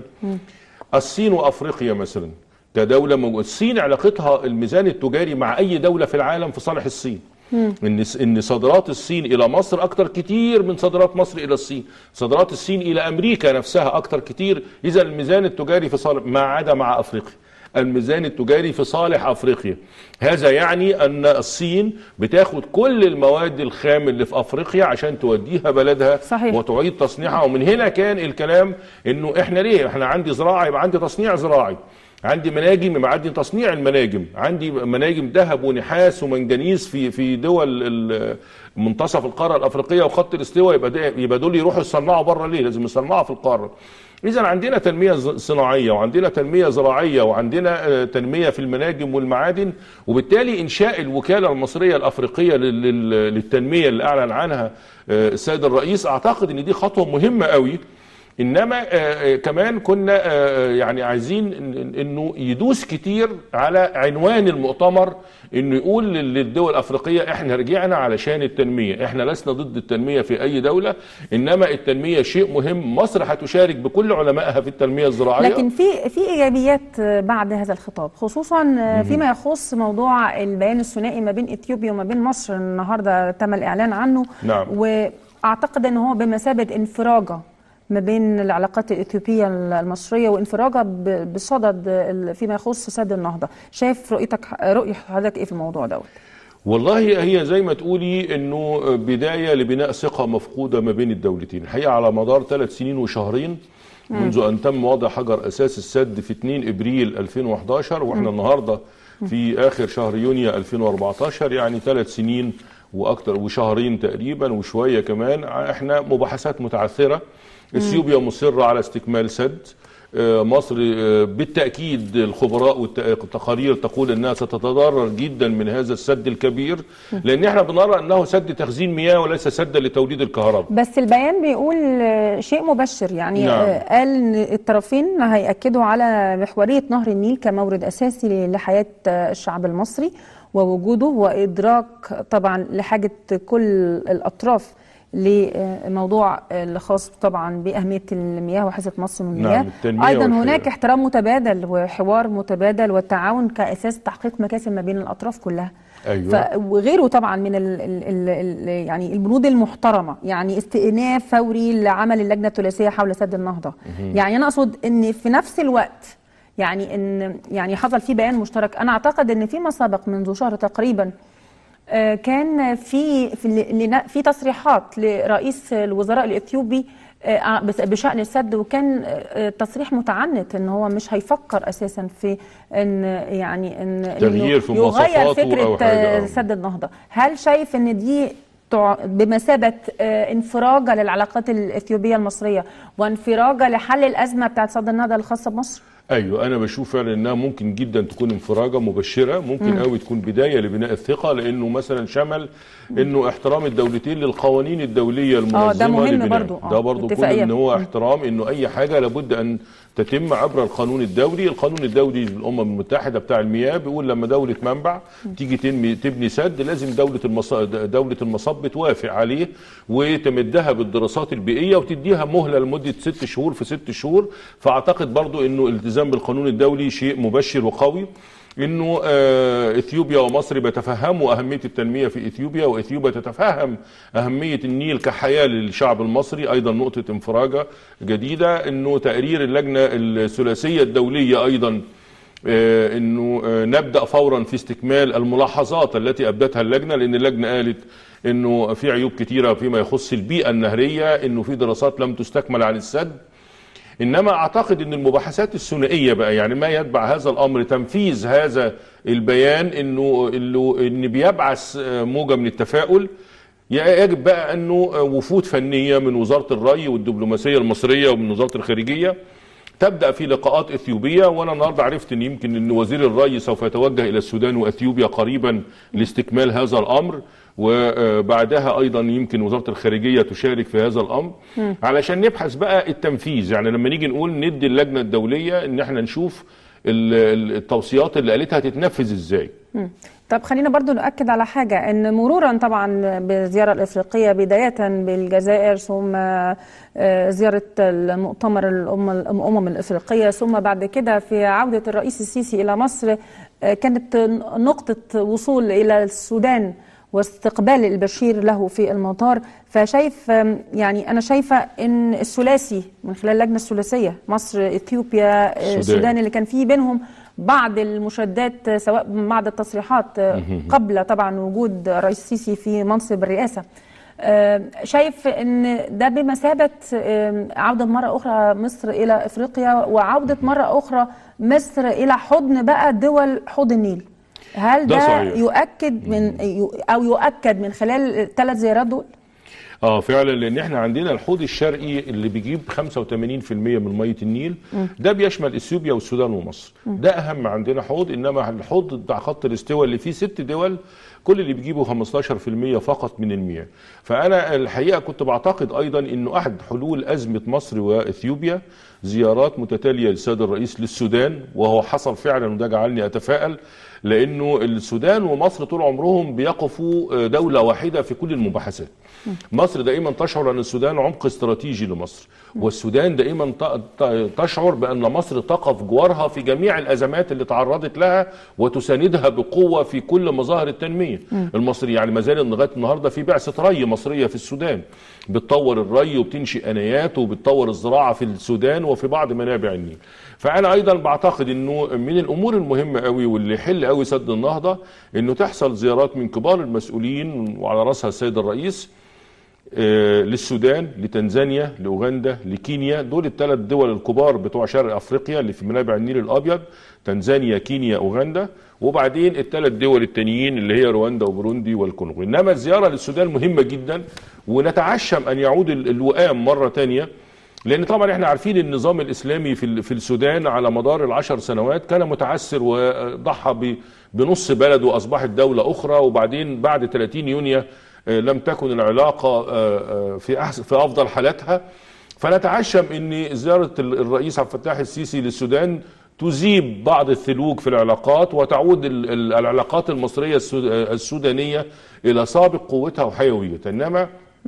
الصين وأفريقيا مثلا كدولة موجودة الصين علاقتها الميزان التجاري مع أي دولة في العالم في صالح الصين ان ان صادرات الصين الى مصر اكتر كتير من صادرات مصر الى الصين صادرات الصين الى امريكا نفسها اكتر كتير اذا الميزان التجاري في صالح ما عدا مع افريقيا الميزان التجاري في صالح افريقيا هذا يعني ان الصين بتاخد كل المواد الخام اللي في افريقيا عشان توديها بلدها صحيح. وتعيد تصنيعها ومن هنا كان الكلام انه احنا ليه احنا عندي زراعه يبقى عندي تصنيع زراعي عندي مناجم يبقى عندي تصنيع المناجم عندي مناجم ذهب ونحاس ومنجنيز في في دول ال- منتصف القاره الافريقيه وخط الاستواء يبقى ده يبقى دول يروحوا يصنعوا بره ليه لازم يصنعوا في القاره اذا عندنا تنميه ز- صناعيه وعندنا تنميه زراعية وعندنا آه، تنميه في المناجم والمعادن وبالتالي انشاء الوكاله المصريه الافريقيه لل- لل- للتنميه اللي اعلن عنها آه، السيد الرئيس اعتقد ان دي خطوه مهمه قوي انما آه، آه، كمان كنا آه، يعني عايزين إن- انه يدوس كتير على عنوان المؤتمر انه يقول لل- للدول الافريقيه احنا رجعنا علشان التنميه احنا لسنا ضد التنميه في اي دوله انما التنميه شيء مهم مصر هتشارك بكل علمائها في التمنيه الزراعيه لكن في في ايجابيات بعد هذا الخطاب خصوصا فيما يخص موضوع البيان الثنائي ما بين اثيوبيا وما بين مصر النهارده تم الاعلان عنه نعم. واعتقد ان هو بمثابه انفراجه ما بين العلاقات الاثيوبيه المصريه وانفراجه ب- بصدد ال- فيما يخص سد النهضه شايف رؤيتك رؤيه حضرتك ايه في الموضوع دوت والله هي زي ما تقولي انه بدايه لبناء ثقه مفقوده ما بين الدولتين الحقيقه على مدار ثلاث سنين وشهرين منذ ان تم وضع حجر اساس السد في 2 ابريل 2011 واحنا النهارده في اخر شهر يونيو 2014 يعني ثلاث سنين واكثر وشهرين تقريبا وشويه كمان احنا مباحثات متعثره اثيوبيا مصره على استكمال سد آه، مصر آه، بالتأكيد الخبراء والتقارير تقول أنها ستتضرر جدا من هذا السد الكبير لأن احنا بنرى أنه سد تخزين مياه وليس سد لتوليد الكهرباء بس البيان بيقول آه، شيء مبشر يعني نعم. آه، قال ان الطرفين هيأكدوا على محورية نهر النيل كمورد أساسي لحياة آه، الشعب المصري ووجوده وإدراك طبعا لحاجة كل الأطراف لموضوع الخاص طبعا بأهمية المياه وحزة مصر من المياه نعم، التنمية أيضا والحياة. هناك احترام متبادل وحوار متبادل والتعاون كأساس تحقيق مكاسب ما بين الأطراف كلها أيوة. ف... وغيره طبعا من ال... ال... ال... ال... يعني البنود المحترمه يعني استئناف فوري لعمل اللجنه الثلاثيه حول سد النهضه يعني انا اقصد ان في نفس الوقت يعني ان يعني حصل في بيان مشترك انا اعتقد ان فيما سبق منذ شهر تقريبا آه، كان في في لنا- في تصريحات لرئيس الوزراء الاثيوبي آه، بس- بشان السد وكان آه، تصريح متعنت ان هو مش هيفكر اساسا في ان يعني ان إنه تغيير في يغير مواصفاته فكره أو حاجة، آه، آه. سد النهضه هل شايف ان دي تع- بمثابه آه، انفراجه للعلاقات الاثيوبيه المصريه وانفراجه لحل الازمه بتاعت سد النهضه الخاصه بمصر ايوه انا بشوف فعلا انها ممكن جدا تكون انفراجه مبشره ممكن قوي تكون بدايه لبناء الثقه لانه مثلا شمل انه احترام الدولتين للقوانين الدوليه المنظمه آه، ده مهم لبناء. برضو، آه، ده برضو كل اتفاقية. ان هو احترام انه اي حاجه لابد ان تتم عبر القانون الدولي القانون الدولي للامم المتحده بتاع المياه بيقول لما دوله منبع تيجي تنمي تبني سد لازم دوله المص... دوله المصب توافق عليه وتمدها بالدراسات البيئيه وتديها مهله لمده ست شهور في ست شهور فاعتقد برضو انه الالتزام بالقانون الدولي شيء مبشر وقوي انه آه، اثيوبيا ومصر بيتفهموا اهميه التنميه في اثيوبيا واثيوبيا تتفهم اهميه النيل كحياه للشعب المصري ايضا نقطه انفراجه جديده انه تقرير اللجنه الثلاثيه الدوليه ايضا آه، انه آه، نبدا فورا في استكمال الملاحظات التي ابدتها اللجنه لان اللجنه قالت انه في عيوب كثيره فيما يخص البيئه النهريه انه في دراسات لم تستكمل عن السد انما اعتقد ان المباحثات الثنائيه بقى يعني ما يتبع هذا الامر تنفيذ هذا البيان انه انه ان بيبعث آه، موجه من التفاؤل يجب بقى انه وفود فنيه من وزاره الري والدبلوماسيه المصريه ومن وزاره الخارجيه تبدا في لقاءات اثيوبيه وانا النهارده عرفت ان يمكن ان وزير الري سوف يتوجه الى السودان واثيوبيا قريبا لاستكمال هذا الامر وبعدها ايضا يمكن وزاره الخارجيه تشارك في هذا الامر علشان نبحث بقى التنفيذ يعني لما نيجي نقول ندي اللجنه الدوليه ان احنا نشوف ال- ال- التوصيات اللي قالتها تتنفذ ازاي مم. طب خلينا برضو نؤكد على حاجة أن مرورا طبعا بالزيارة الإفريقية بداية بالجزائر ثم آه، زيارة المؤتمر الأمم الأمم الإفريقية ثم بعد كده في عودة الرئيس السيسي إلى مصر آه، كانت نقطة وصول إلى السودان واستقبال البشير له في المطار فشايف آم، يعني أنا شايفة أن الثلاثي من خلال اللجنة الثلاثية مصر إثيوبيا آه، السودان. السودان اللي كان في بينهم بعض المشادات آه، سواء بعض التصريحات آه، قبل طبعا وجود الرئيس السيسي في منصب الرئاسة آه، شايف ان ده بمثابه آه، عوده مره اخرى مصر الى افريقيا وعوده مره اخرى مصر الى حضن بقى دول حوض النيل هل ده ده, صحيح. يؤكد من او يؤكد من خلال الثلاث زيارات دول اه فعلا لان احنا عندنا الحوض الشرقي اللي بيجيب 85% من ميه النيل ده بيشمل اثيوبيا والسودان ومصر ده اهم عندنا حوض انما الحوض بتاع خط الاستواء اللي فيه ست دول كل اللي بيجيبوا 15% فقط من المياه فانا الحقيقه كنت بعتقد ايضا انه احد حلول ازمه مصر واثيوبيا زيارات متتاليه للسيد الرئيس للسودان وهو حصل فعلا وده جعلني اتفائل لانه السودان ومصر طول عمرهم بيقفوا دوله واحده في كل المباحثات مصر دائما تشعر ان السودان عمق استراتيجي لمصر والسودان دائما ت- ت- تشعر بان مصر تقف جوارها في جميع الازمات اللي تعرضت لها وتساندها بقوه في كل مظاهر التنميه المصري يعني ما زال لغايه النهارده في بعثه ري مصريه في السودان بتطور الري وبتنشئ انايات وبتطور الزراعه في السودان وفي بعض منابع النيل فانا ايضا بعتقد انه من الامور المهمه قوي واللي يحل قوي سد النهضه انه تحصل زيارات من كبار المسؤولين وعلى راسها السيد الرئيس آه، للسودان لتنزانيا لاوغندا لكينيا دول الثلاث دول الكبار بتوع شرق افريقيا اللي في منابع النيل الابيض تنزانيا كينيا اوغندا وبعدين الثلاث دول التانيين اللي هي رواندا وبوروندي والكونغو انما الزياره للسودان مهمه جدا ونتعشم ان يعود ال- الوئام مره تانية لان طبعا احنا عارفين النظام الاسلامي في ال- في السودان على مدار العشر سنوات كان متعثر وضحى ب- بنص بلد واصبحت دوله اخرى وبعدين بعد 30 يونيو آه، لم تكن العلاقه آه، آه، في أحسن في افضل حالاتها فنتعشم ان زياره ال- الرئيس عبد الفتاح السيسي للسودان تذيب بعض الثلوج في العلاقات وتعود ال- ال- العلاقات المصريه السود- السودانيه الى سابق قوتها وحيويتها انما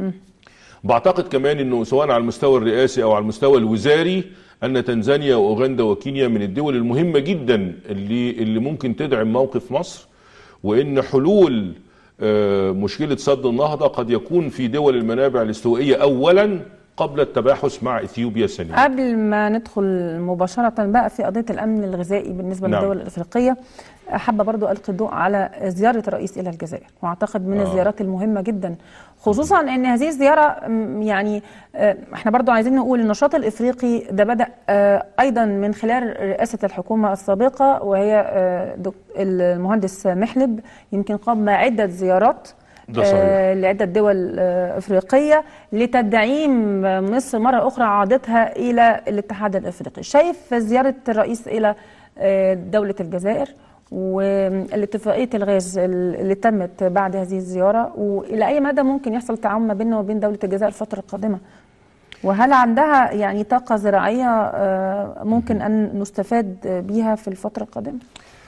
بعتقد كمان انه سواء على المستوى الرئاسي او على المستوى الوزاري ان تنزانيا واوغندا وكينيا من الدول المهمه جدا اللي اللي ممكن تدعم موقف مصر وان حلول آه، مشكله سد النهضه قد يكون في دول المنابع الاستوائيه اولا قبل التباحث مع اثيوبيا ثانيا قبل ما ندخل مباشرة بقى في قضية الأمن الغذائي بالنسبة نعم. للدول الأفريقية حابة برضو ألقي الضوء على زيارة الرئيس إلى الجزائر وأعتقد من آه. الزيارات المهمة جدا خصوصا أن هذه الزيارة م، يعني آه، احنا برضو عايزين نقول النشاط الإفريقي ده بدأ آه، أيضا من خلال رئاسة الحكومة السابقة وهي آه، دك- المهندس محلب يمكن قام عدة زيارات ده صحيح. آه، لعدة دول آه، أفريقية لتدعيم مصر مرة أخرى عودتها إلى الاتحاد الأفريقي شايف زيارة الرئيس إلى آه، دولة الجزائر والاتفاقية الغاز اللي تمت بعد هذه الزيارة وإلى أي مدى ممكن يحصل تعاون ما بيننا وبين دولة الجزائر الفترة القادمة وهل عندها يعني طاقة زراعية آه، ممكن أن نستفاد بيها في الفترة القادمة؟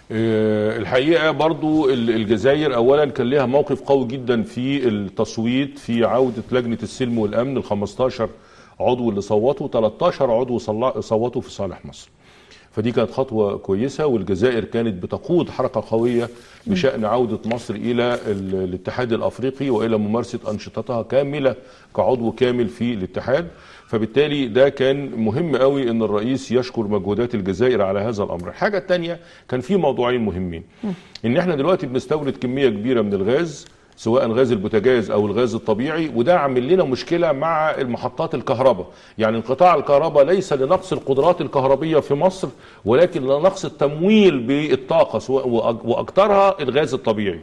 آه، الحقيقه برضو ال- الجزائر اولا كان لها موقف قوي جدا في التصويت في عوده لجنه السلم والامن ال 15 عضو اللي صوتوا 13 عضو صلا- صوتوا في صالح مصر فدي كانت خطوه كويسه والجزائر كانت بتقود حركه قويه بشان عوده مصر الى ال- الاتحاد الافريقي والى ممارسه انشطتها كامله كعضو كامل في الاتحاد فبالتالي ده كان مهم قوي ان الرئيس يشكر مجهودات الجزائر على هذا الامر الحاجه الثانيه كان في موضوعين مهمين ان احنا دلوقتي بنستورد كميه كبيره من الغاز سواء غاز البوتاجاز او الغاز الطبيعي وده عامل لنا مشكله مع المحطات الكهرباء يعني انقطاع الكهرباء ليس لنقص القدرات الكهربيه في مصر ولكن لنقص التمويل بالطاقه سواء وأك- واكثرها الغاز الطبيعي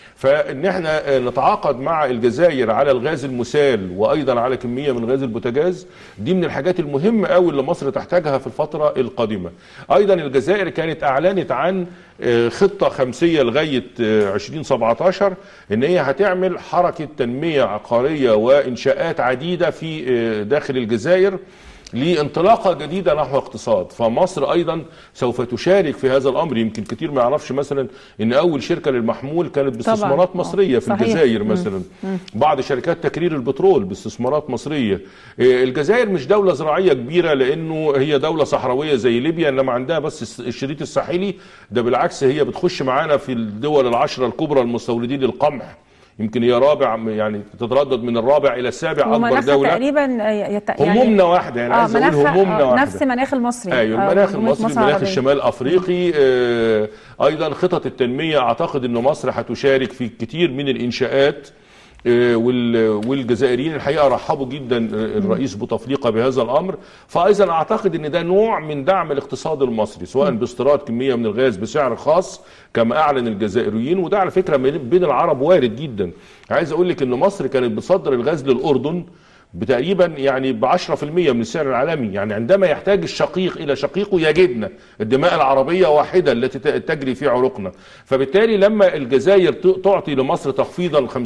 فان احنا نتعاقد مع الجزائر على الغاز المسال وايضا على كميه من غاز البوتاجاز دي من الحاجات المهمه قوي اللي مصر تحتاجها في الفتره القادمه ايضا الجزائر كانت اعلنت عن آه، خطه خمسيه لغايه آه، 2017 ان هي هتعمل حركه تنميه عقاريه وانشاءات عديده في آه، داخل الجزائر لانطلاقه جديده نحو اقتصاد فمصر ايضا سوف تشارك في هذا الامر يمكن كتير ما يعرفش مثلا ان اول شركه للمحمول كانت باستثمارات آه، مصريه في صحيح. الجزائر مثلا بعض شركات تكرير البترول باستثمارات مصريه إيه، الجزائر مش دوله زراعيه كبيره لانه هي دوله صحراويه زي ليبيا انما عندها بس الس- الشريط الساحلي ده بالعكس هي بتخش معانا في الدول العشره الكبرى المستوردين للقمح يمكن هي رابع يعني تتردد من الرابع الى السابع اكبر ومناخها دوله تقريبا يت... همومنا واحده يعني آه عايز اقول مناخها- همومنا آه، واحده نفس مناخ المصري ايوه آه، المناخ جمهورية المصري مصر المناخ العربية. الشمال الافريقي آه، ايضا خطط التنميه اعتقد ان مصر هتشارك في كتير من الانشاءات آه، وال- والجزائريين الحقيقه رحبوا جدا آه، الرئيس بوتفليقه بهذا الامر فايضا اعتقد ان ده نوع من دعم الاقتصاد المصري سواء باستيراد كميه من الغاز بسعر خاص كما اعلن الجزائريين وده على فكره من- بين العرب وارد جدا عايز اقول لك ان مصر كانت بتصدر الغاز للاردن بتقريبا يعني ب 10% من السعر العالمي يعني عندما يحتاج الشقيق الى شقيقه يجدنا الدماء العربيه واحده التي ت- تجري في عروقنا فبالتالي لما الجزائر ت- تعطي لمصر تخفيضا 50%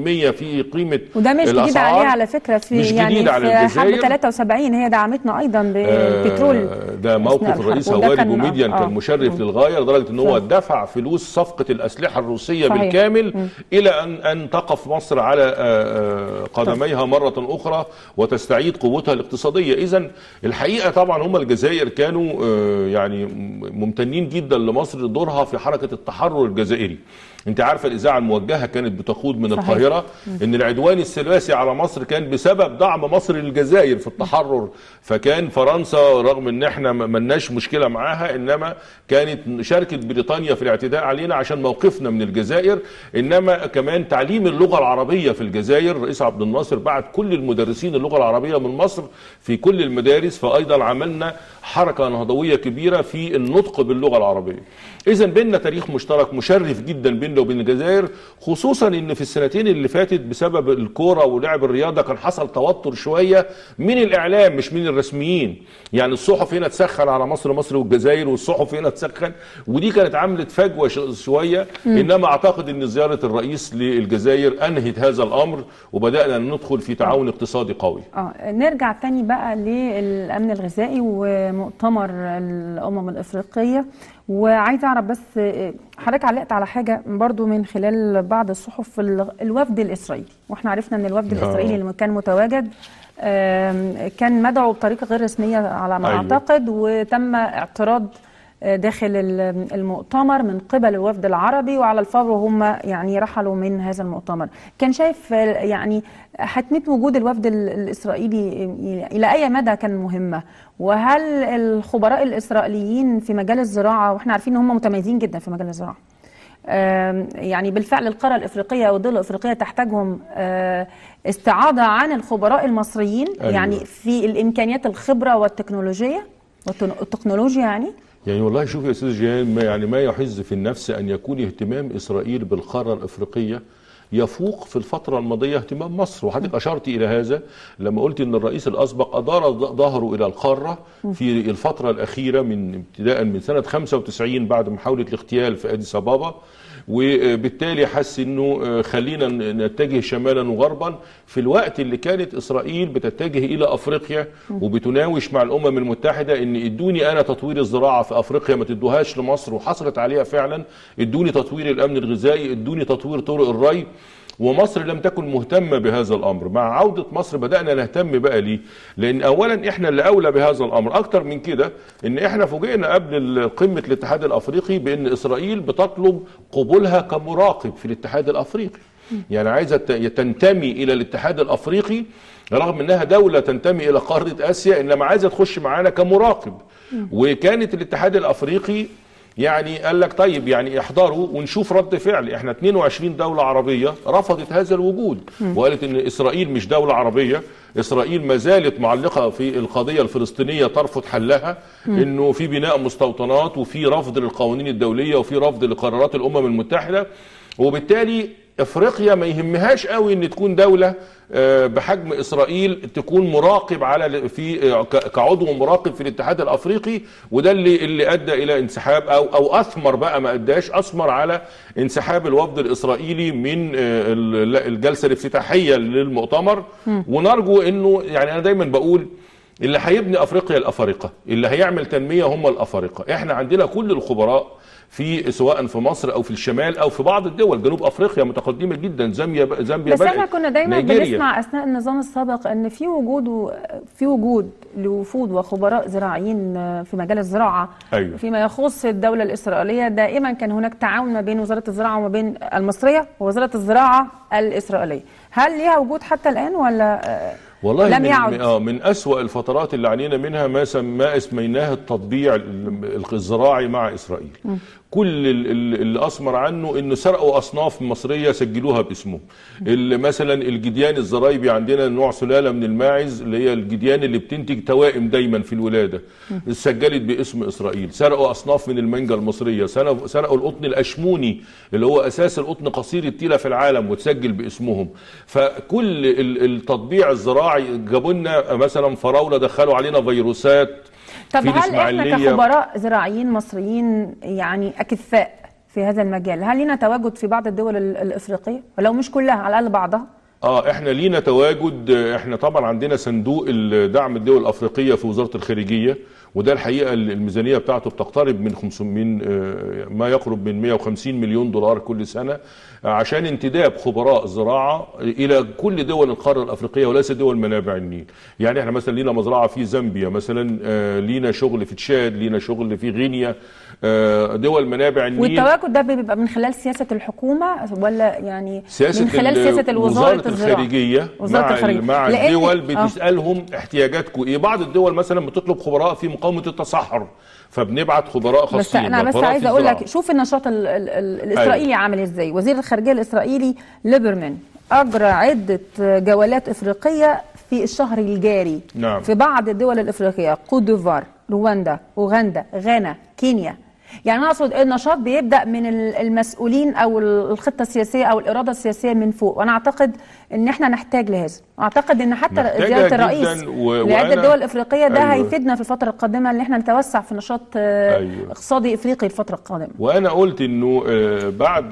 في قيمه وده مش جديد الأسعار، عليها على فكره في مش يعني جديد على في حرب الجزائر 73 هي دعمتنا ايضا بالبترول آه، ده أثناء موقف الحرب. الرئيس وده هواري كان- بوميديان آه. كان مشرف للغايه لدرجه ان هو صح. دفع فلوس صفقه الاسلحه الروسيه صحيح. بالكامل الى ان ان تقف مصر على آه، آه، قدميها مره اخرى وتستعيد قوتها الاقتصاديه اذا الحقيقه طبعا هم الجزائر كانوا آه، يعني ممتنين جدا لمصر دورها في حركه التحرر الجزائري انت عارفه الاذاعه الموجهه كانت بتقود من صحيح. القاهره ان العدوان الثلاثي على مصر كان بسبب دعم مصر للجزائر في التحرر فكان فرنسا رغم ان احنا ما ملناش مشكله معاها انما كانت شاركت بريطانيا في الاعتداء علينا عشان موقفنا من الجزائر انما كمان تعليم اللغه العربيه في الجزائر الرئيس عبد الناصر بعت كل المدرسين اللغه العربيه من مصر في كل المدارس فايضا عملنا حركه نهضويه كبيره في النطق باللغه العربيه اذا بيننا تاريخ مشترك مشرف جدا بيننا وبين الجزائر خصوصا ان في السنتين اللي فاتت بسبب الكوره ولعب الرياضه كان حصل توتر شويه من الاعلام مش من الرسميين يعني الصحف هنا تسخن على مصر مصر والجزائر والصحف هنا تسخن ودي كانت عملت فجوه ش- شويه انما اعتقد ان زياره الرئيس للجزائر انهت هذا الامر وبدانا ندخل في تعاون اقتصادي قوي اه نرجع تاني بقى للامن الغذائي ومؤتمر الامم الافريقيه وعايزه اعرف بس آه، حضرتك علقت على حاجه برضو من خلال بعض الصحف ال- الوفد الاسرائيلي واحنا عرفنا ان الوفد آه. الاسرائيلي اللي كان متواجد آم، كان مدعو بطريقه غير رسميه على ما أيوة. اعتقد وتم اعتراض آه، داخل ال- المؤتمر من قبل الوفد العربي وعلى الفور هم يعني رحلوا من هذا المؤتمر كان شايف آه، يعني حتمية وجود الوفد ال- الإسرائيلي إلى أي مدى كان مهمة وهل الخبراء الإسرائيليين في مجال الزراعة وإحنا عارفين إن هم متميزين جدا في مجال الزراعة آم، يعني بالفعل القارة الإفريقية أو الدول الإفريقية تحتاجهم آه، استعاضة عن الخبراء المصريين أيوة. يعني في الإمكانيات الخبرة والتكنولوجية والتن- التكنولوجيا يعني يعني والله شوف يا استاذ جيهان ما يعني ما يحز في النفس ان يكون اهتمام اسرائيل بالقاره الافريقيه يفوق في الفترة الماضية اهتمام مصر وحضرتك أشرت إلى هذا لما قلت أن الرئيس الأسبق أدار ظهره إلى القارة في الفترة الأخيرة من ابتداء من سنة 95 بعد محاولة الاغتيال في أديس أبابا وبالتالي حس انه آه، خلينا ن- نتجه شمالا وغربا في الوقت اللي كانت اسرائيل بتتجه الى افريقيا وبتناوش مع الامم المتحده ان ادوني انا تطوير الزراعه في افريقيا ما تدوهاش لمصر وحصلت عليها فعلا ادوني تطوير الامن الغذائي ادوني تطوير طرق الري ومصر لم تكن مهتمة بهذا الأمر مع عودة مصر بدأنا نهتم بقى ليه لأن أولا إحنا اللي أولى بهذا الأمر أكتر من كده إن إحنا فوجئنا قبل ال- قمة الاتحاد الأفريقي بأن إسرائيل بتطلب قبولها كمراقب في الاتحاد الأفريقي يعني عايزة ت- تنتمي إلى الاتحاد الأفريقي رغم انها دولة تنتمي الى قارة اسيا انما عايزة تخش معانا كمراقب وكانت الاتحاد الافريقي يعني قال لك طيب يعني احضروا ونشوف رد فعل احنا 22 دولة عربية رفضت هذا الوجود وقالت ان اسرائيل مش دولة عربية اسرائيل ما زالت معلقة في القضية الفلسطينية ترفض حلها انه في بناء مستوطنات وفي رفض للقوانين الدولية وفي رفض لقرارات الامم المتحدة وبالتالي افريقيا ما يهمهاش قوي ان تكون دوله آه، بحجم اسرائيل تكون مراقب على في آه، ك- كعضو مراقب في الاتحاد الافريقي وده اللي اللي ادى الى انسحاب او او اثمر بقى ما اداش اثمر على انسحاب الوفد الاسرائيلي من آه، ال- الجلسه الافتتاحيه للمؤتمر ونرجو انه يعني انا دايما بقول اللي هيبني افريقيا الافارقه اللي هيعمل تنميه هم الافارقه احنا عندنا كل الخبراء في سواء في مصر او في الشمال او في بعض الدول جنوب افريقيا متقدمه جدا زامبيا زامبيا بس بدأت، احنا كنا دايما نيجيريا. بنسمع اثناء النظام السابق ان في وجود في وجود لوفود وخبراء زراعيين في مجال الزراعه أيوة. فيما يخص الدوله الاسرائيليه دائما كان هناك تعاون ما بين وزاره الزراعه وما بين المصريه ووزاره الزراعه الاسرائيليه هل ليها وجود حتى الان ولا آه، والله لم من يعد اه من اسوا الفترات اللي عانينا منها ما سما اسميناه التطبيع ال- الزراعي مع اسرائيل كل ال- ال- اللي اثمر عنه انه سرقوا اصناف مصريه سجلوها باسمهم ال- مثلا الجديان الزرايبي عندنا نوع سلاله من الماعز اللي هي الجديان اللي بتنتج توائم دايما في الولاده سجلت باسم اسرائيل سرقوا اصناف من المانجا المصريه سرقوا سرقوا القطن الاشموني اللي هو اساس القطن قصير التيله في العالم وتسجل باسمهم فكل ال- التطبيع الزراعي جابوا لنا مثلا فراوله دخلوا علينا فيروسات طب في هل احنا الإسماعيلية. كخبراء زراعيين مصريين يعني اكفاء في هذا المجال هل لنا تواجد في بعض الدول ال- الافريقيه ولو مش كلها على الاقل بعضها اه احنا لينا تواجد احنا طبعا عندنا صندوق الدعم الدول الافريقيه في وزاره الخارجيه وده الحقيقه الميزانيه بتاعته بتقترب من 500 من آه، ما يقرب من 150 مليون دولار كل سنه آه، عشان انتداب خبراء الزراعه الى كل دول القاره الافريقيه وليس دول منابع النيل يعني احنا مثلا لينا مزرعه في زامبيا مثلا آه، لينا شغل في تشاد لينا شغل في غينيا آه، دول منابع النيل والتواجد ده بيبقى من خلال سياسه الحكومه ولا يعني سياسة من خلال ال- سياسه الوزاره وزارة الزراعه الخارجية وزاره مع, الخارجيه ال- مع لأن- الدول آه. بتسألهم احتياجاتكم ايه بعض الدول مثلا بتطلب خبراء في مقاومة التصحر فبنبعت خبراء خاصين بس انا بس خبراء في عايزه اقول الزراعة. لك شوف النشاط ال ال ال الاسرائيلي عامل ازاي وزير الخارجيه الاسرائيلي ليبرمان اجرى عده جولات افريقيه في الشهر الجاري نعم. في بعض الدول الافريقيه كوت ديفوار رواندا اوغندا غانا كينيا يعني انا اقصد النشاط بيبدا من ال- المسؤولين او ال- الخطه السياسيه او الاراده السياسيه من فوق وانا اعتقد ان احنا نحتاج لهذا اعتقد ان حتى محتاجة زياره جداً الرئيس و- لعده وأنا- دول افريقيه ده أيوة. هيفيدنا في الفتره القادمه ان احنا نتوسع في نشاط آه، أيوة. اقتصادي افريقي الفتره القادمه وانا قلت انه آه، بعد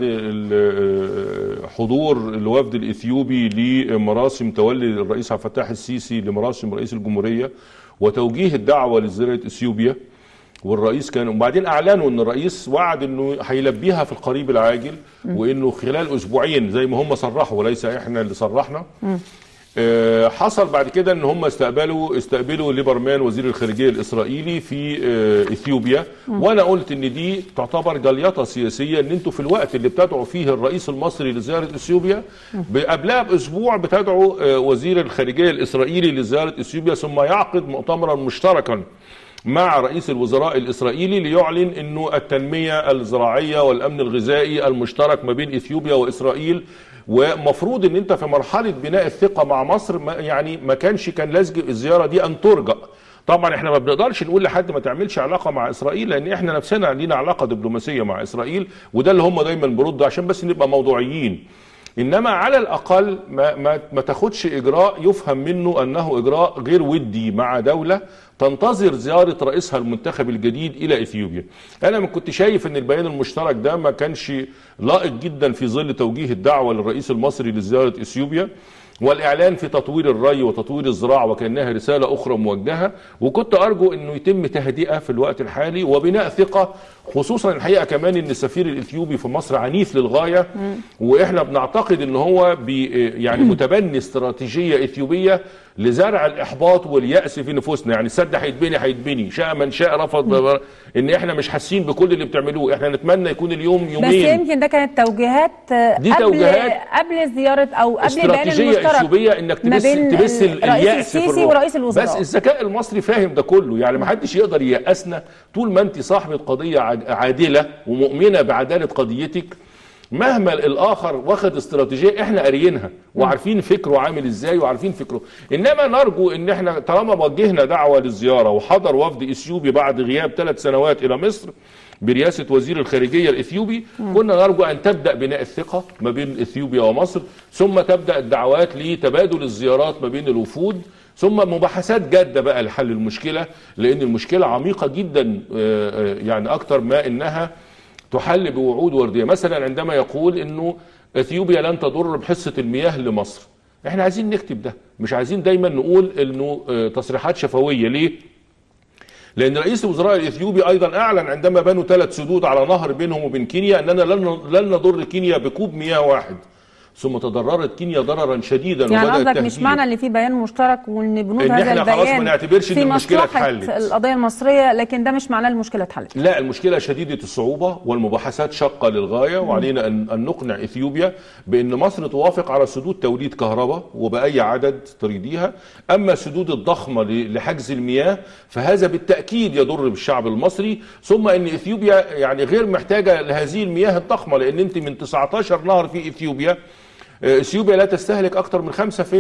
ال- آه، حضور الوفد الاثيوبي لمراسم تولي الرئيس عبد الفتاح السيسي لمراسم رئيس الجمهوريه وتوجيه الدعوه لزياره اثيوبيا والرئيس كان وبعدين اعلنوا ان الرئيس وعد انه هيلبيها في القريب العاجل وانه خلال اسبوعين زي ما هم صرحوا وليس احنا اللي صرحنا آه، حصل بعد كده ان هم استقبلوا استقبلوا ليبرمان وزير الخارجيه الاسرائيلي في آه، اثيوبيا وانا قلت ان دي تعتبر جليطه سياسيه ان انتوا في الوقت اللي بتدعوا فيه الرئيس المصري لزياره اثيوبيا ب- قبلها باسبوع بتدعو آه، وزير الخارجيه الاسرائيلي لزياره اثيوبيا ثم يعقد مؤتمرا مشتركا مع رئيس الوزراء الاسرائيلي ليعلن انه التنميه الزراعيه والامن الغذائي المشترك ما بين اثيوبيا واسرائيل ومفروض ان انت في مرحله بناء الثقه مع مصر ما يعني ما كانش كان لازم الزياره دي ان ترجأ طبعا احنا ما بنقدرش نقول لحد ما تعملش علاقه مع اسرائيل لان احنا نفسنا لينا علاقه دبلوماسيه مع اسرائيل وده اللي هم دايما بيردوا عشان بس نبقى موضوعيين انما على الاقل ما ما ما تاخدش اجراء يفهم منه انه اجراء غير ودي مع دوله تنتظر زياره رئيسها المنتخب الجديد الى اثيوبيا. انا ما كنت شايف ان البيان المشترك ده ما كانش لائق جدا في ظل توجيه الدعوه للرئيس المصري لزياره اثيوبيا والاعلان في تطوير الري وتطوير الزراعه وكانها رساله اخرى موجهه وكنت ارجو انه يتم تهدئه في الوقت الحالي وبناء ثقه خصوصا الحقيقه كمان ان السفير الاثيوبي في مصر عنيف للغايه واحنا بنعتقد ان هو بي يعني متبني استراتيجيه اثيوبيه لزرع الاحباط والياس في نفوسنا يعني السد هيتبني هيتبني شاء من شاء رفض ان احنا مش حاسين بكل اللي بتعملوه احنا نتمنى يكون اليوم بس يومين يمكن ده كانت توجيهات آه، دي قبل توجيهات قبل زياره او قبل البيان استراتيجيه المشترك اثيوبيه انك ما تبث بين تبث ال- الياس رئيس في السيسي الروح. ورئيس الوزراء بس الذكاء المصري فاهم ده كله يعني ما حدش يقدر ييأسنا طول ما انت صاحبه قضيه عاد- عادله ومؤمنه بعداله قضيتك مهما الاخر واخد استراتيجيه احنا قاريينها وعارفين فكره عامل ازاي وعارفين فكره انما نرجو ان احنا طالما وجهنا دعوه للزياره وحضر وفد اثيوبي بعد غياب ثلاث سنوات الى مصر برئاسه وزير الخارجيه الاثيوبي كنا نرجو ان تبدا بناء الثقه ما بين اثيوبيا ومصر ثم تبدا الدعوات لتبادل الزيارات ما بين الوفود ثم مباحثات جاده بقى لحل المشكله لان المشكله عميقه جدا آه، آه، يعني اكتر ما انها تحل بوعود ورديه مثلا عندما يقول انه اثيوبيا لن تضر بحصه المياه لمصر احنا عايزين نكتب ده مش عايزين دايما نقول انه آه، تصريحات شفويه ليه لان رئيس الوزراء الاثيوبي ايضا اعلن عندما بنوا ثلاث سدود على نهر بينهم وبين كينيا اننا لن لن نضر كينيا بكوب مياه واحد ثم تضررت كينيا ضررا شديدا يعني وبدات قصدك مش تهديد. معنى ان في بيان مشترك وان بنود إن هذا إحنا خلاص البيان ما نعتبرش إن في المشكلة مصلحة اتحلت. القضيه المصريه لكن ده مش معناه المشكله اتحلت لا المشكلة شديدة الصعوبة والمباحثات شاقة للغاية وعلينا أن, أن نقنع إثيوبيا بأن مصر توافق على سدود توليد كهرباء وبأي عدد تريديها أما السدود الضخمة ل- لحجز المياه فهذا بالتأكيد يضر بالشعب المصري ثم أن إثيوبيا يعني غير محتاجة لهذه المياه الضخمة لأن أنت من 19 نهر في إثيوبيا آه، اثيوبيا لا تستهلك اكثر من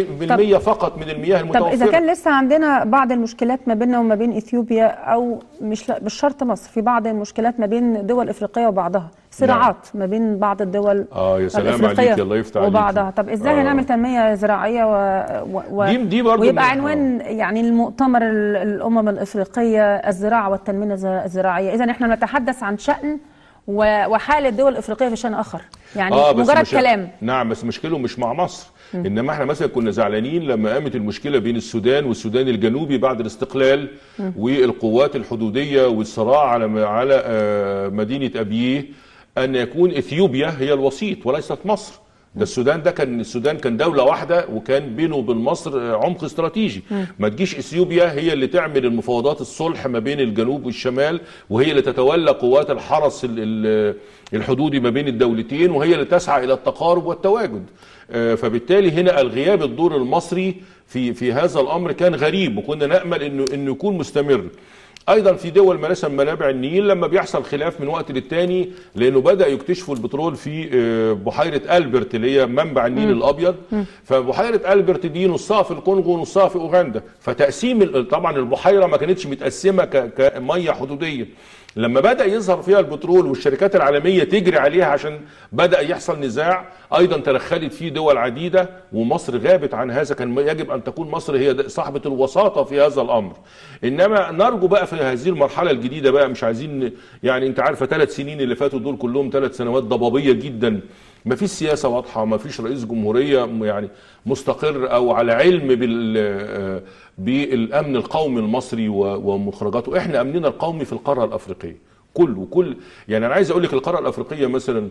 5% فقط من المياه طب المتوفره اذا كان لسه عندنا بعض المشكلات ما بيننا وما بين اثيوبيا او مش لا مش شرط مصر في بعض المشكلات ما بين دول افريقيه وبعضها صراعات ما بين بعض الدول اه يا سلام الافريقيه عليك الله يفتح عليك وبعضها طب ازاي آه. هنعمل تنميه زراعيه و... و... و... دي- دي برضو ويبقى من- عنوان يعني المؤتمر ال- الامم الافريقيه الزراعه والتنميه الز- الزراعيه اذا احنا نتحدث عن شان و- وحال الدول الافريقيه في شان اخر يعني بس مجرد مش- كلام نعم بس مشكله مش مع مصر انما احنا مثلا كنا زعلانين لما قامت المشكله بين السودان والسودان الجنوبي بعد الاستقلال والقوات الحدوديه والصراع على على آه، مدينه ابيه ان يكون اثيوبيا هي الوسيط وليست مصر ده السودان ده كان السودان كان دولة واحدة وكان بينه وبين مصر آه، عمق استراتيجي ما تجيش اثيوبيا هي اللي تعمل المفاوضات الصلح ما بين الجنوب والشمال وهي اللي تتولى قوات الحرس ال- ال- الحدودي ما بين الدولتين وهي اللي تسعى الى التقارب والتواجد آه، فبالتالي هنا الغياب الدور المصري في في هذا الامر كان غريب وكنا نامل انه انه يكون مستمر ايضا في دول مثلا منابع النيل لما بيحصل خلاف من وقت للتاني لانه بدا يكتشفوا البترول في آه، بحيره البرت اللي هي منبع النيل الابيض فبحيره البرت دي نصها في الكونغو ونصها في اوغندا فتقسيم ال- طبعا البحيره ما كانتش متقسمه ك- كميه حدوديه لما بدا يظهر فيها البترول والشركات العالميه تجري عليها عشان بدا يحصل نزاع ايضا تدخلت فيه دول عديده ومصر غابت عن هذا كان يجب ان تكون مصر هي د- صاحبه الوساطه في هذا الامر انما نرجو بقى في هذه المرحله الجديده بقى مش عايزين يعني انت عارفه ثلاث سنين اللي فاتوا دول كلهم ثلاث سنوات ضبابيه جدا ما فيش سياسه واضحه ما فيش رئيس جمهوريه م- يعني مستقر او على علم بال آه، بالامن القومي المصري و- ومخرجاته احنا امننا القومي في القاره الافريقيه كل وكل يعني انا عايز اقول لك القاره الافريقيه مثلا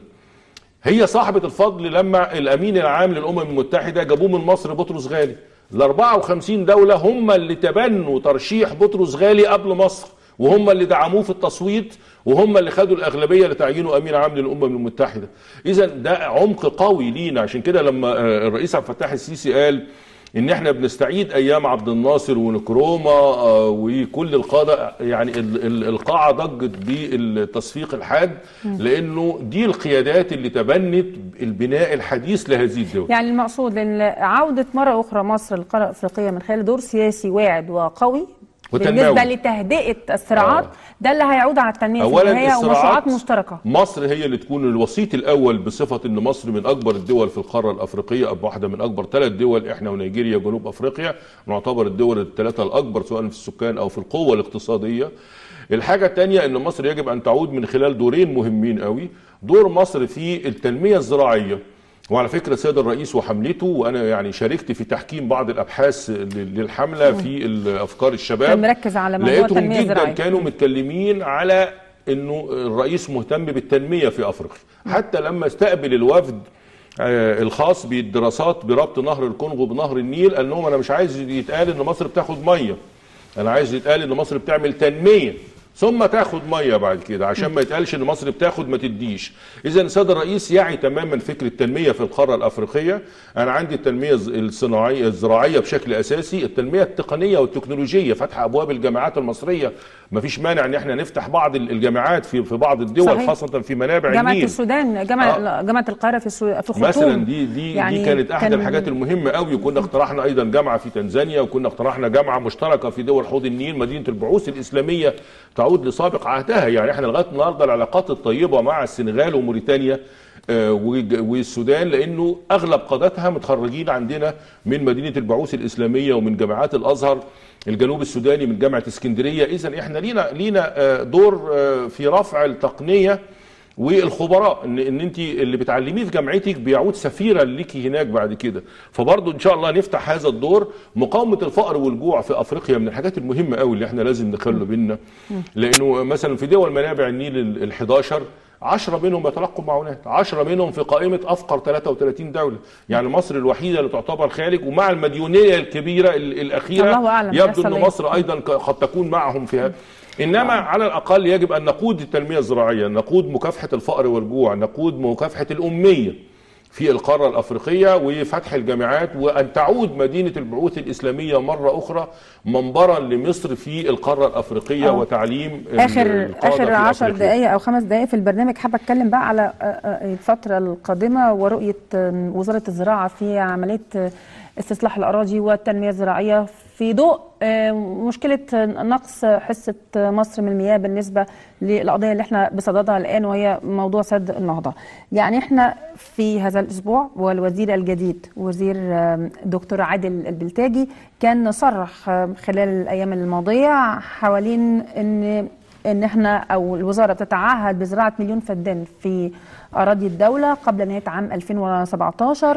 هي صاحبة الفضل لما الأمين العام للأمم المتحدة جابوه من مصر بطرس غالي ال 54 دولة هم اللي تبنوا ترشيح بطرس غالي قبل مصر وهم اللي دعموه في التصويت وهم اللي خدوا الأغلبية لتعيينه أمين عام للأمم المتحدة إذا ده عمق قوي لينا عشان كده لما آه، الرئيس عبد الفتاح السيسي قال ان احنا بنستعيد ايام عبد الناصر ونكروما آه، وكل القاده يعني ال- ال- القاعه ضجت بالتصفيق الحاد لانه دي القيادات اللي تبنت البناء الحديث لهذه الدول يعني المقصود ان عوده مره اخرى مصر للقاره الافريقيه من خلال دور سياسي واعد وقوي وتنموي. بالنسبه لتهدئه الصراعات آه. ده اللي هيعود على التنميه اولا الفلاحيه ومشروعات الصراعات مشتركه مصر هي اللي تكون الوسيط الاول بصفه ان مصر من اكبر الدول في القاره الافريقيه او واحده من اكبر ثلاث دول احنا ونيجيريا وجنوب افريقيا نعتبر الدول الثلاثه الاكبر سواء في السكان او في القوه الاقتصاديه الحاجه الثانيه ان مصر يجب ان تعود من خلال دورين مهمين قوي دور مصر في التنميه الزراعيه وعلى فكره السيد الرئيس وحملته وانا يعني شاركت في تحكيم بعض الابحاث لل- للحمله في افكار الشباب كان مركز على موضوع لقيتهم التنمية جدا الزراعية. كانوا متكلمين على انه الرئيس مهتم بالتنميه في افريقيا حتى لما استقبل الوفد آه، الخاص بالدراسات بربط نهر الكونغو بنهر النيل قال لهم انا مش عايز يتقال ان مصر بتاخد ميه انا عايز يتقال ان مصر بتعمل تنميه ثم تاخد ميه بعد كده عشان ما يتقالش ان مصر بتاخد ما تديش اذا السيد الرئيس يعي تماما فكره التنميه في القاره الافريقيه انا عندي التنميه الز- الصناعيه الزراعيه بشكل اساسي التنميه التقنيه والتكنولوجيه فتح ابواب الجامعات المصريه ما فيش مانع ان احنا نفتح بعض ال- الجامعات في في بعض الدول صحيح. خاصه في منابع جامعه النيل السودان جامعه جامعه القاهره في السو- في خرطوم مثلا دي دي يعني دي كانت احد كان- الحاجات المهمه قوي وكنا اقترحنا ايضا جامعه في تنزانيا وكنا اقترحنا جامعه مشتركه في دول حوض النيل مدينه البعوث الاسلاميه تعود لسابق عهدها يعني احنا لغايه النهارده العلاقات الطيبه مع السنغال وموريتانيا آه، وج- والسودان لانه اغلب قادتها متخرجين عندنا من مدينه البعوث الاسلاميه ومن جامعات الازهر الجنوب السوداني من جامعه اسكندريه اذا احنا لينا لينا آه، دور آه، في رفع التقنيه والخبراء ان ان انت اللي بتعلميه في جامعتك بيعود سفيرا ليكي هناك بعد كده فبرضه ان شاء الله نفتح هذا الدور مقاومه الفقر والجوع في افريقيا من الحاجات المهمه قوي اللي احنا لازم نخلي بالنا لانه مثلا في دول منابع النيل ال 11 10 منهم يتلقوا معونات 10 منهم في قائمة أفقر 33 دولة يعني مصر الوحيدة اللي تعتبر خارج ومع المديونية الكبيرة ال- الأخيرة الله أعلم يبدو يحصل أن إيه. مصر أيضا ك- قد تكون معهم في هذا انما على الاقل يجب ان نقود التنميه الزراعيه، نقود مكافحه الفقر والجوع، نقود مكافحه الاميه في القاره الافريقيه وفتح الجامعات وان تعود مدينه البعوث الاسلاميه مره اخرى منبرا لمصر في القاره الافريقيه آه. وتعليم ال- اخر القادة اخر في 10 أفريقيا. دقائق او خمس دقائق في البرنامج حابه اتكلم بقى على آه، آه، الفتره القادمه ورؤيه آه، وزاره الزراعه في عمليه آه، استصلاح الاراضي والتنميه الزراعيه في ضوء آه، مشكله آه، نقص حصه آه، مصر من المياه بالنسبه للقضيه اللي احنا بصددها الان وهي موضوع سد النهضه. يعني احنا في هذا الاسبوع والوزير الجديد وزير آه، دكتور عادل البلتاجي كان صرح آه، خلال الايام الماضيه حوالين ان ان احنا او الوزاره بتتعهد بزراعه مليون فدان في اراضي الدوله قبل نهايه عام 2017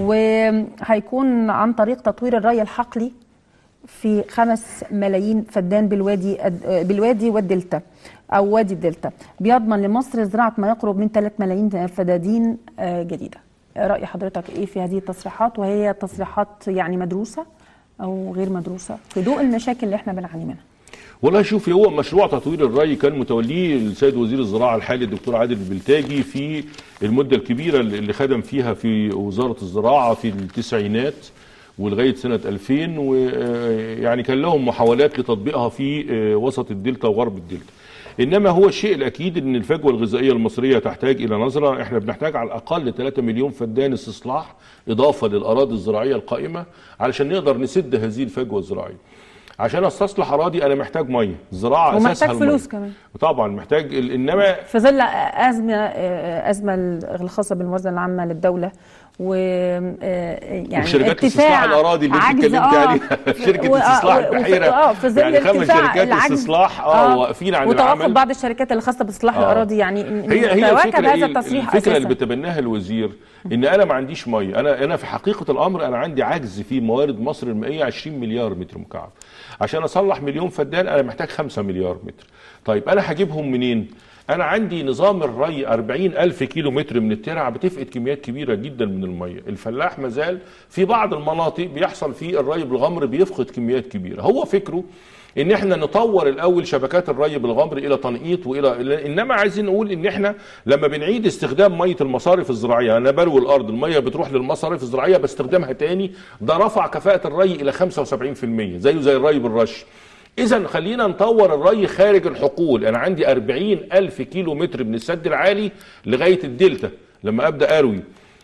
وهيكون عن طريق تطوير الري الحقلي في خمس ملايين فدان بالوادي بالوادي والدلتا او وادي الدلتا بيضمن لمصر زراعه ما يقرب من 3 ملايين فدادين آه، جديده راي حضرتك ايه في هذه التصريحات وهي تصريحات يعني مدروسه او غير مدروسه في ضوء المشاكل اللي احنا بنعاني منها والله شوفي هو مشروع تطوير الري كان متوليه السيد وزير الزراعه الحالي الدكتور عادل البلتاجي في المده الكبيره اللي خدم فيها في وزاره الزراعه في التسعينات ولغايه سنه 2000 ويعني كان لهم محاولات لتطبيقها في آه، وسط الدلتا وغرب الدلتا. انما هو الشيء الاكيد ان الفجوه الغذائيه المصريه تحتاج الى نظره احنا بنحتاج على الاقل 3 مليون فدان استصلاح اضافه للاراضي الزراعيه القائمه علشان نقدر نسد هذه الفجوه الزراعيه. عشان استصلح اراضي انا محتاج ميه، الزراعه ومحتاج اساسها المية. فلوس كمان. طبعا محتاج ال- انما في ظل ازمه ازمه الخاصه بالموازنه العامه للدوله و يعني وشركات ارتفاع استصلاح الاراضي اللي انت عجز، اتكلمت آه، عليها شركه و- استصلاح آه، وفي- البحيره اه في ظل يعني خمس ارتفاع شركات العجز استصلاح اه واقفين عن وتوقف العمل بعض الشركات اللي خاصه باصلاح آه. الاراضي يعني هي هي تواكب الفكره هذا إيه؟ التصريح الفكره اللي اساسا بتبناها الوزير ان انا ما عنديش ميه انا انا في حقيقه الامر انا عندي عجز في موارد مصر المائيه 20 مليار متر مكعب عشان اصلح مليون فدان انا محتاج 5 مليار متر طيب انا هجيبهم منين انا عندي نظام الري 40 ألف كيلو متر من الترع بتفقد كميات كبيرة جدا من المية الفلاح مازال في بعض المناطق بيحصل فيه الري بالغمر بيفقد كميات كبيرة هو فكره ان احنا نطور الاول شبكات الري بالغمر الى تنقيط والى انما عايزين نقول ان احنا لما بنعيد استخدام ميه المصارف الزراعيه انا بلوي الارض الميه بتروح للمصارف الزراعيه باستخدامها تاني ده رفع كفاءه الري الى 75% زيه زي الري بالرش اذا خلينا نطور الري خارج الحقول انا عندي 40 الف كيلو متر من السد العالي لغايه الدلتا لما ابدا اروي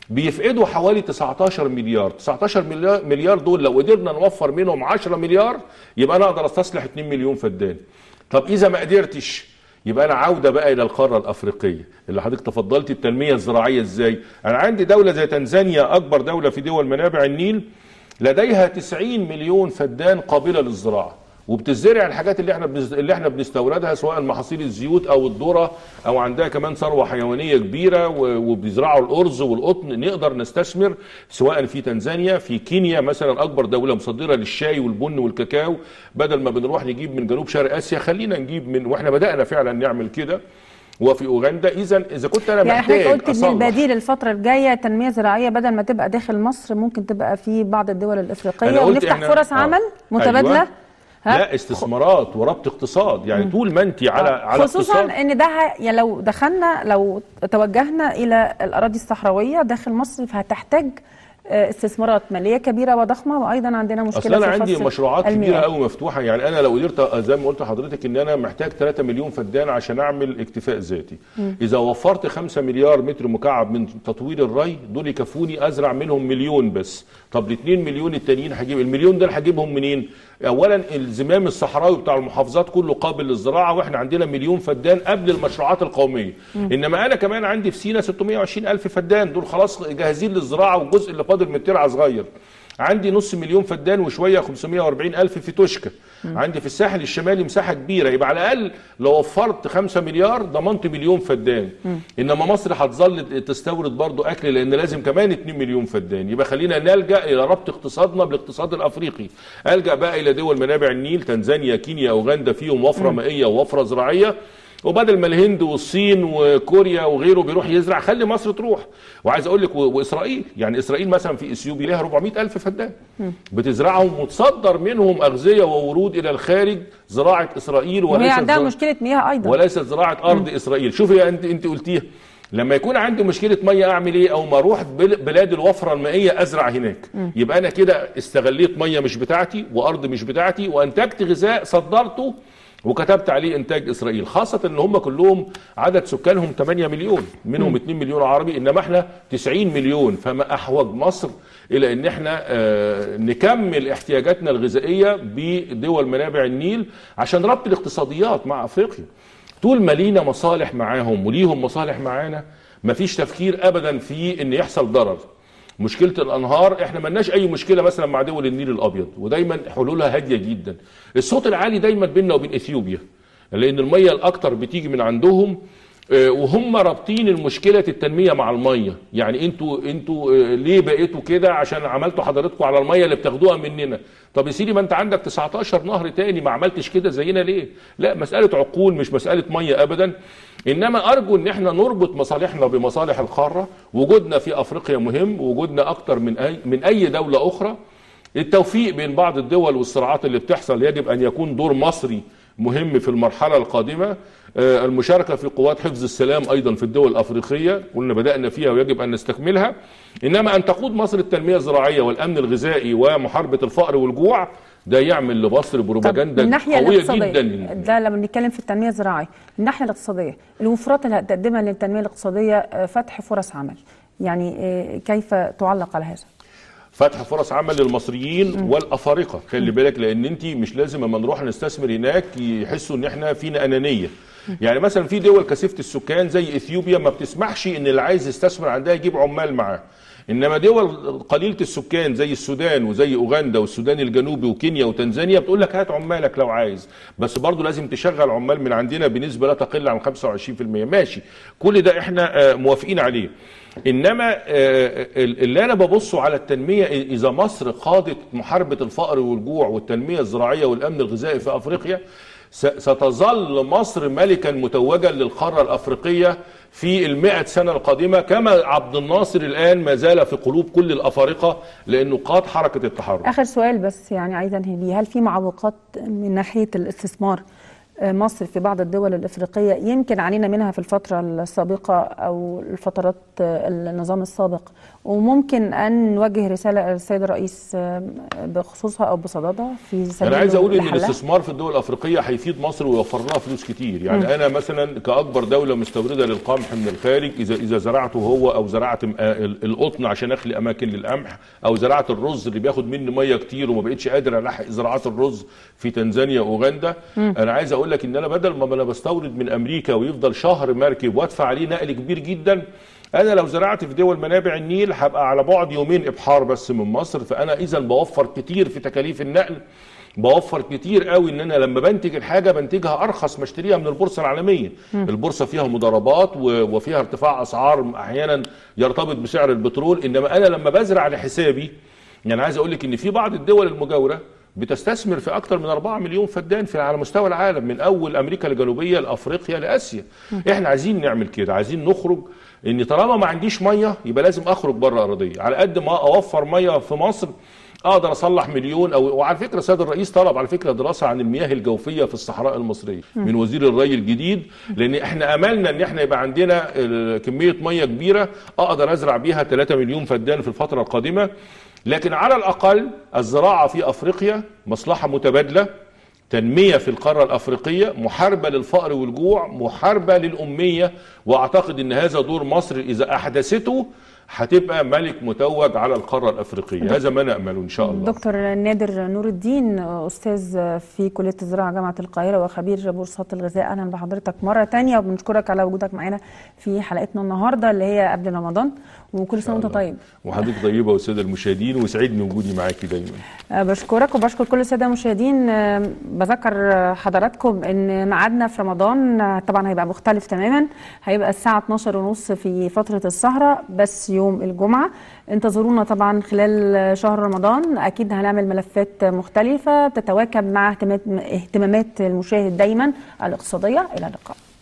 بيفقدوا حوالي 19 مليار 19 مليار- مليار دول لو قدرنا نوفر منهم 10 مليار يبقى انا اقدر استصلح 2 مليون فدان طب اذا ما قدرتش يبقى انا عوده بقى الى القاره الافريقيه اللي حضرتك تفضلت التنميه الزراعيه ازاي انا عندي دوله زي تنزانيا اكبر دوله في دول منابع النيل لديها 90 مليون فدان قابله للزراعه وبتزرع الحاجات اللي احنا بنز... اللي احنا بنستوردها سواء محاصيل الزيوت او الذره او عندها كمان ثروه حيوانيه كبيره و... وبيزرعوا الارز والقطن نقدر نستثمر سواء في تنزانيا في كينيا مثلا اكبر دوله مصدره للشاي والبن والكاكاو بدل ما بنروح نجيب من جنوب شرق اسيا خلينا نجيب من واحنا بدانا فعلا نعمل كده وفي اوغندا اذا اذا كنت انا يعني محتاج حضرتك قلت ان أصلح البديل الفتره الجايه تنميه زراعيه بدل ما تبقى داخل مصر ممكن تبقى في بعض الدول الافريقيه أنا قلت ونفتح إحنا- فرص آه. عمل متبادله أيوة. لا استثمارات وربط اقتصاد يعني طول ما انت على على خصوصا اقتصاد ان ده ه- يعني لو دخلنا لو توجهنا الى الاراضي الصحراويه داخل مصر فهتحتاج آه، استثمارات ماليه كبيره وضخمه وايضا عندنا مشكله اصل انا في عندي فصل مشروعات المياه. كبيره قوي مفتوحه يعني انا لو قدرت زي ما قلت لحضرتك ان انا محتاج 3 مليون فدان عشان اعمل اكتفاء ذاتي اذا وفرت 5 مليار متر مكعب من تطوير الري دول يكفوني ازرع منهم مليون بس طب ال 2 مليون التانيين هجيب المليون دول هجيبهم منين اولا الزمام الصحراوي بتاع المحافظات كله قابل للزراعه واحنا عندنا مليون فدان قبل المشروعات القوميه انما انا كمان عندي في سينا 620 الف فدان دول خلاص جاهزين للزراعه والجزء اللي فاضل من الترعه صغير عندي نص مليون فدان وشويه 540 الف في توشكا عندي في الساحل الشمالي مساحه كبيره يبقى على الاقل لو وفرت 5 مليار ضمنت مليون فدان انما مصر هتظل تستورد برضو اكل لان لازم كمان 2 مليون فدان يبقى خلينا نلجا الى ربط اقتصادنا بالاقتصاد الافريقي الجا بقى الى دول منابع النيل تنزانيا كينيا اوغندا فيهم وفره مائيه ووفره زراعيه وبدل ما الهند والصين وكوريا وغيره بيروح يزرع خلي مصر تروح وعايز اقول لك و- واسرائيل يعني اسرائيل مثلا في اثيوبيا لها 400 الف فدان بتزرعهم وتصدر منهم اغذيه وورود الى الخارج زراعه اسرائيل وهي وليست عندها زراعة- مشكله مياه ايضا وليست زراعه ارض اسرائيل شوفي انت انت قلتيها لما يكون عندي مشكله ميه اعمل ايه او ما اروح بل- بلاد الوفره المائيه ازرع هناك يبقى انا كده استغليت ميه مش بتاعتي وارض مش بتاعتي وانتجت غذاء صدرته وكتبت عليه انتاج اسرائيل خاصه ان هم كلهم عدد سكانهم 8 مليون منهم 2 مليون عربي انما احنا 90 مليون فما احوج مصر الى ان احنا آه، نكمل احتياجاتنا الغذائيه بدول منابع النيل عشان ربط الاقتصاديات مع افريقيا طول ما لينا مصالح معاهم وليهم مصالح معانا مفيش تفكير ابدا في ان يحصل ضرر مشكله الانهار احنا ملناش اي مشكله مثلا مع دول النيل الابيض ودايما حلولها هاديه جدا الصوت العالي دايما بيننا وبين اثيوبيا لان الميه الاكتر بتيجي من عندهم آه، وهم رابطين المشكله التنميه مع الميه يعني انتوا انتوا آه، ليه بقيتوا كده عشان عملتوا حضراتكم على الميه اللي بتاخدوها مننا طب يا سيدي ما انت عندك 19 نهر تاني ما عملتش كده زينا ليه لا مساله عقول مش مساله ميه ابدا انما ارجو ان احنا نربط مصالحنا بمصالح القاره وجودنا في افريقيا مهم وجودنا اكتر من اي من اي دوله اخرى التوفيق بين بعض الدول والصراعات اللي بتحصل يجب ان يكون دور مصري مهم في المرحله القادمه آه، المشاركه في قوات حفظ السلام ايضا في الدول الافريقيه قلنا بدانا فيها ويجب ان نستكملها انما ان تقود مصر التنميه الزراعيه والامن الغذائي ومحاربه الفقر والجوع ده يعمل لمصر طب من بروباجندا الناحيه قويه الاقتصاديه جدا ده لما بنتكلم في التنميه الزراعيه من الناحيه الاقتصاديه الوفرات اللي هتقدمها للتنميه الاقتصاديه آه، فتح فرص عمل يعني آه، كيف تعلق على هذا فتح فرص عمل للمصريين والافارقه خلي بالك لان انت مش لازم اما نروح نستثمر هناك يحسوا ان احنا فينا انانيه يعني مثلا في دول كثيفه السكان زي اثيوبيا ما بتسمحش ان اللي عايز يستثمر عندها يجيب عمال معاه انما دول قليله السكان زي السودان وزي اوغندا والسودان الجنوبي وكينيا وتنزانيا بتقول لك هات عمالك لو عايز بس برضه لازم تشغل عمال من عندنا بنسبه لا تقل عن 25% ماشي كل ده احنا آه، موافقين عليه انما آه، اللي انا ببصه على التنميه اذا مصر قادت محاربه الفقر والجوع والتنميه الزراعيه والامن الغذائي في افريقيا س- ستظل مصر ملكا متوجا للقاره الافريقيه في المئة سنة القادمة كما عبد الناصر الآن ما زال في قلوب كل الأفارقة لأنه قاد حركة التحرر اخر سؤال بس يعني عايزه انهي بيه هل في معوقات من ناحيه الاستثمار مصر في بعض الدول الإفريقية يمكن علينا منها في الفترة السابقة أو الفترات النظام السابق وممكن أن نوجه رسالة للسيد الرئيس بخصوصها أو بصددها في سبيل انا عايز اقول ان لحلها؟ الاستثمار في الدول الافريقيه هيفيد مصر ويوفر لها فلوس كتير يعني انا مثلا كاكبر دوله مستورده للقمح من الخارج اذا اذا زرعته هو او زرعت م- آه ال- القطن عشان اخلي اماكن للقمح او زرعت الرز اللي بياخد مني ميه كتير وما بقتش قادر الحق زراعات الرز في تنزانيا واوغندا انا عايز اقول لك ان انا بدل ما انا بستورد من امريكا ويفضل شهر مركب وادفع عليه نقل كبير جدا انا لو زرعت في دول منابع النيل هبقى على بعد يومين ابحار بس من مصر فانا اذا بوفر كتير في تكاليف النقل بوفر كتير قوي ان انا لما بنتج الحاجه بنتجها ارخص ما اشتريها من البورصه العالميه البورصه فيها مضاربات و- وفيها ارتفاع اسعار احيانا يرتبط بسعر البترول انما انا لما بزرع لحسابي يعني عايز اقول لك ان في بعض الدول المجاوره بتستثمر في اكثر من 4 مليون فدان في على مستوى العالم من اول امريكا الجنوبيه لافريقيا لاسيا احنا عايزين نعمل كده عايزين نخرج ان طالما ما عنديش ميه يبقى لازم اخرج بره ارضيه على قد ما اوفر ميه في مصر اقدر اصلح مليون او وعلى فكره السيد الرئيس طلب على فكره دراسه عن المياه الجوفيه في الصحراء المصريه من وزير الري الجديد لان احنا املنا ان احنا يبقى عندنا ال- كميه ميه كبيره اقدر ازرع بيها 3 مليون فدان في الفتره القادمه لكن على الاقل الزراعه في افريقيا مصلحه متبادله تنمية في القارة الأفريقية محاربة للفقر والجوع محاربة للأمية وأعتقد أن هذا دور مصر إذا أحدثته هتبقى ملك متوج على القارة الأفريقية هذا ما نأمله إن شاء الله دكتور نادر نور الدين استاذ في كليه الزراعه جامعه القاهره وخبير بورصات الغذاء اهلا بحضرتك مره تانية وبنشكرك على وجودك معانا في حلقتنا النهارده اللي هي قبل رمضان وكل سنه وانت طيب وحضرتك طيبة والسادة المشاهدين وسعيدني وجودي معاكي دايما أه، بشكرك وبشكر كل الساده المشاهدين أه، بذكر أه، حضراتكم ان ميعادنا في رمضان أه، طبعا هيبقى مختلف تماما هيبقى الساعه 12 ونص في فتره السهره بس يوم الجمعه انتظرونا طبعا خلال شهر رمضان اكيد هنعمل ملفات مختلفه تتواكب مع اهتمامات اهتمامات المشاهد دايما الاقتصاديه الى اللقاء